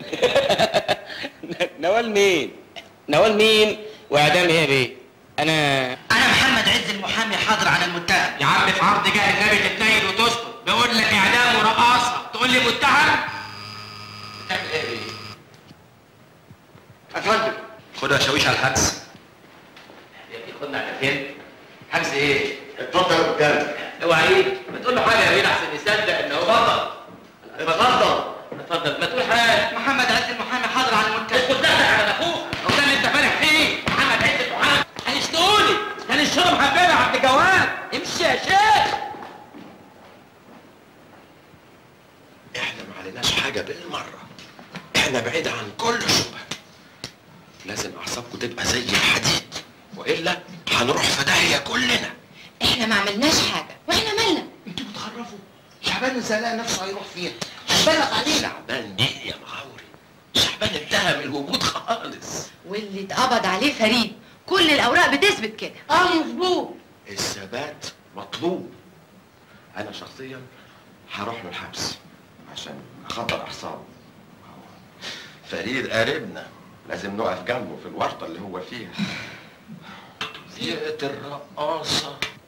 نوال مين نوال مين واعدام ايه بيه انا انا محمد عز المحامي حاضر عن المتهم يا عم في عرض جاه النبي تتنيل وتسكت بقول لك اعدام ورقاصه تقول لي متهم بتعمل ايه بيه افندم خدها شاويش على الحبس خدنا على فين حجز ايه اتفضل قدام اوعى ايه ما تقول له حاجه يا بيه احسن يصدق ان هو اتفضل اتفضل اتفضل ما تقول حاجه محمد عز المحامي حاضر عن المتهم اسكت ده على اخوك هو ده اللي انت فالح فيه محمد عز المحامي هيشتقولي كان الشرب حبيبي يا عبد الجواد امشي يا شيخ احنا ما عليناش حاجه بالمره احنا بعيد عن كل شبهه لازم اعصابكم تبقى زي الحديد والا هنروح في داهيه كلنا احنا ما عملناش حاجه واحنا مالنا انتوا بتخرفوا شعبان ازاي لقى نفسه هيروح فين هتبلغ عليه شعبان ايه يا مغاوري شعبان انتهى من الوجود خالص واللي اتقبض عليه فريد كل الاوراق بتثبت كده اه مظبوط الثبات مطلوب انا شخصيا هروح له الحبس عشان اخبر اعصابه فريد قريبنا لازم نقف جنبه في الورطه اللي هو فيها زيقة الرقاصه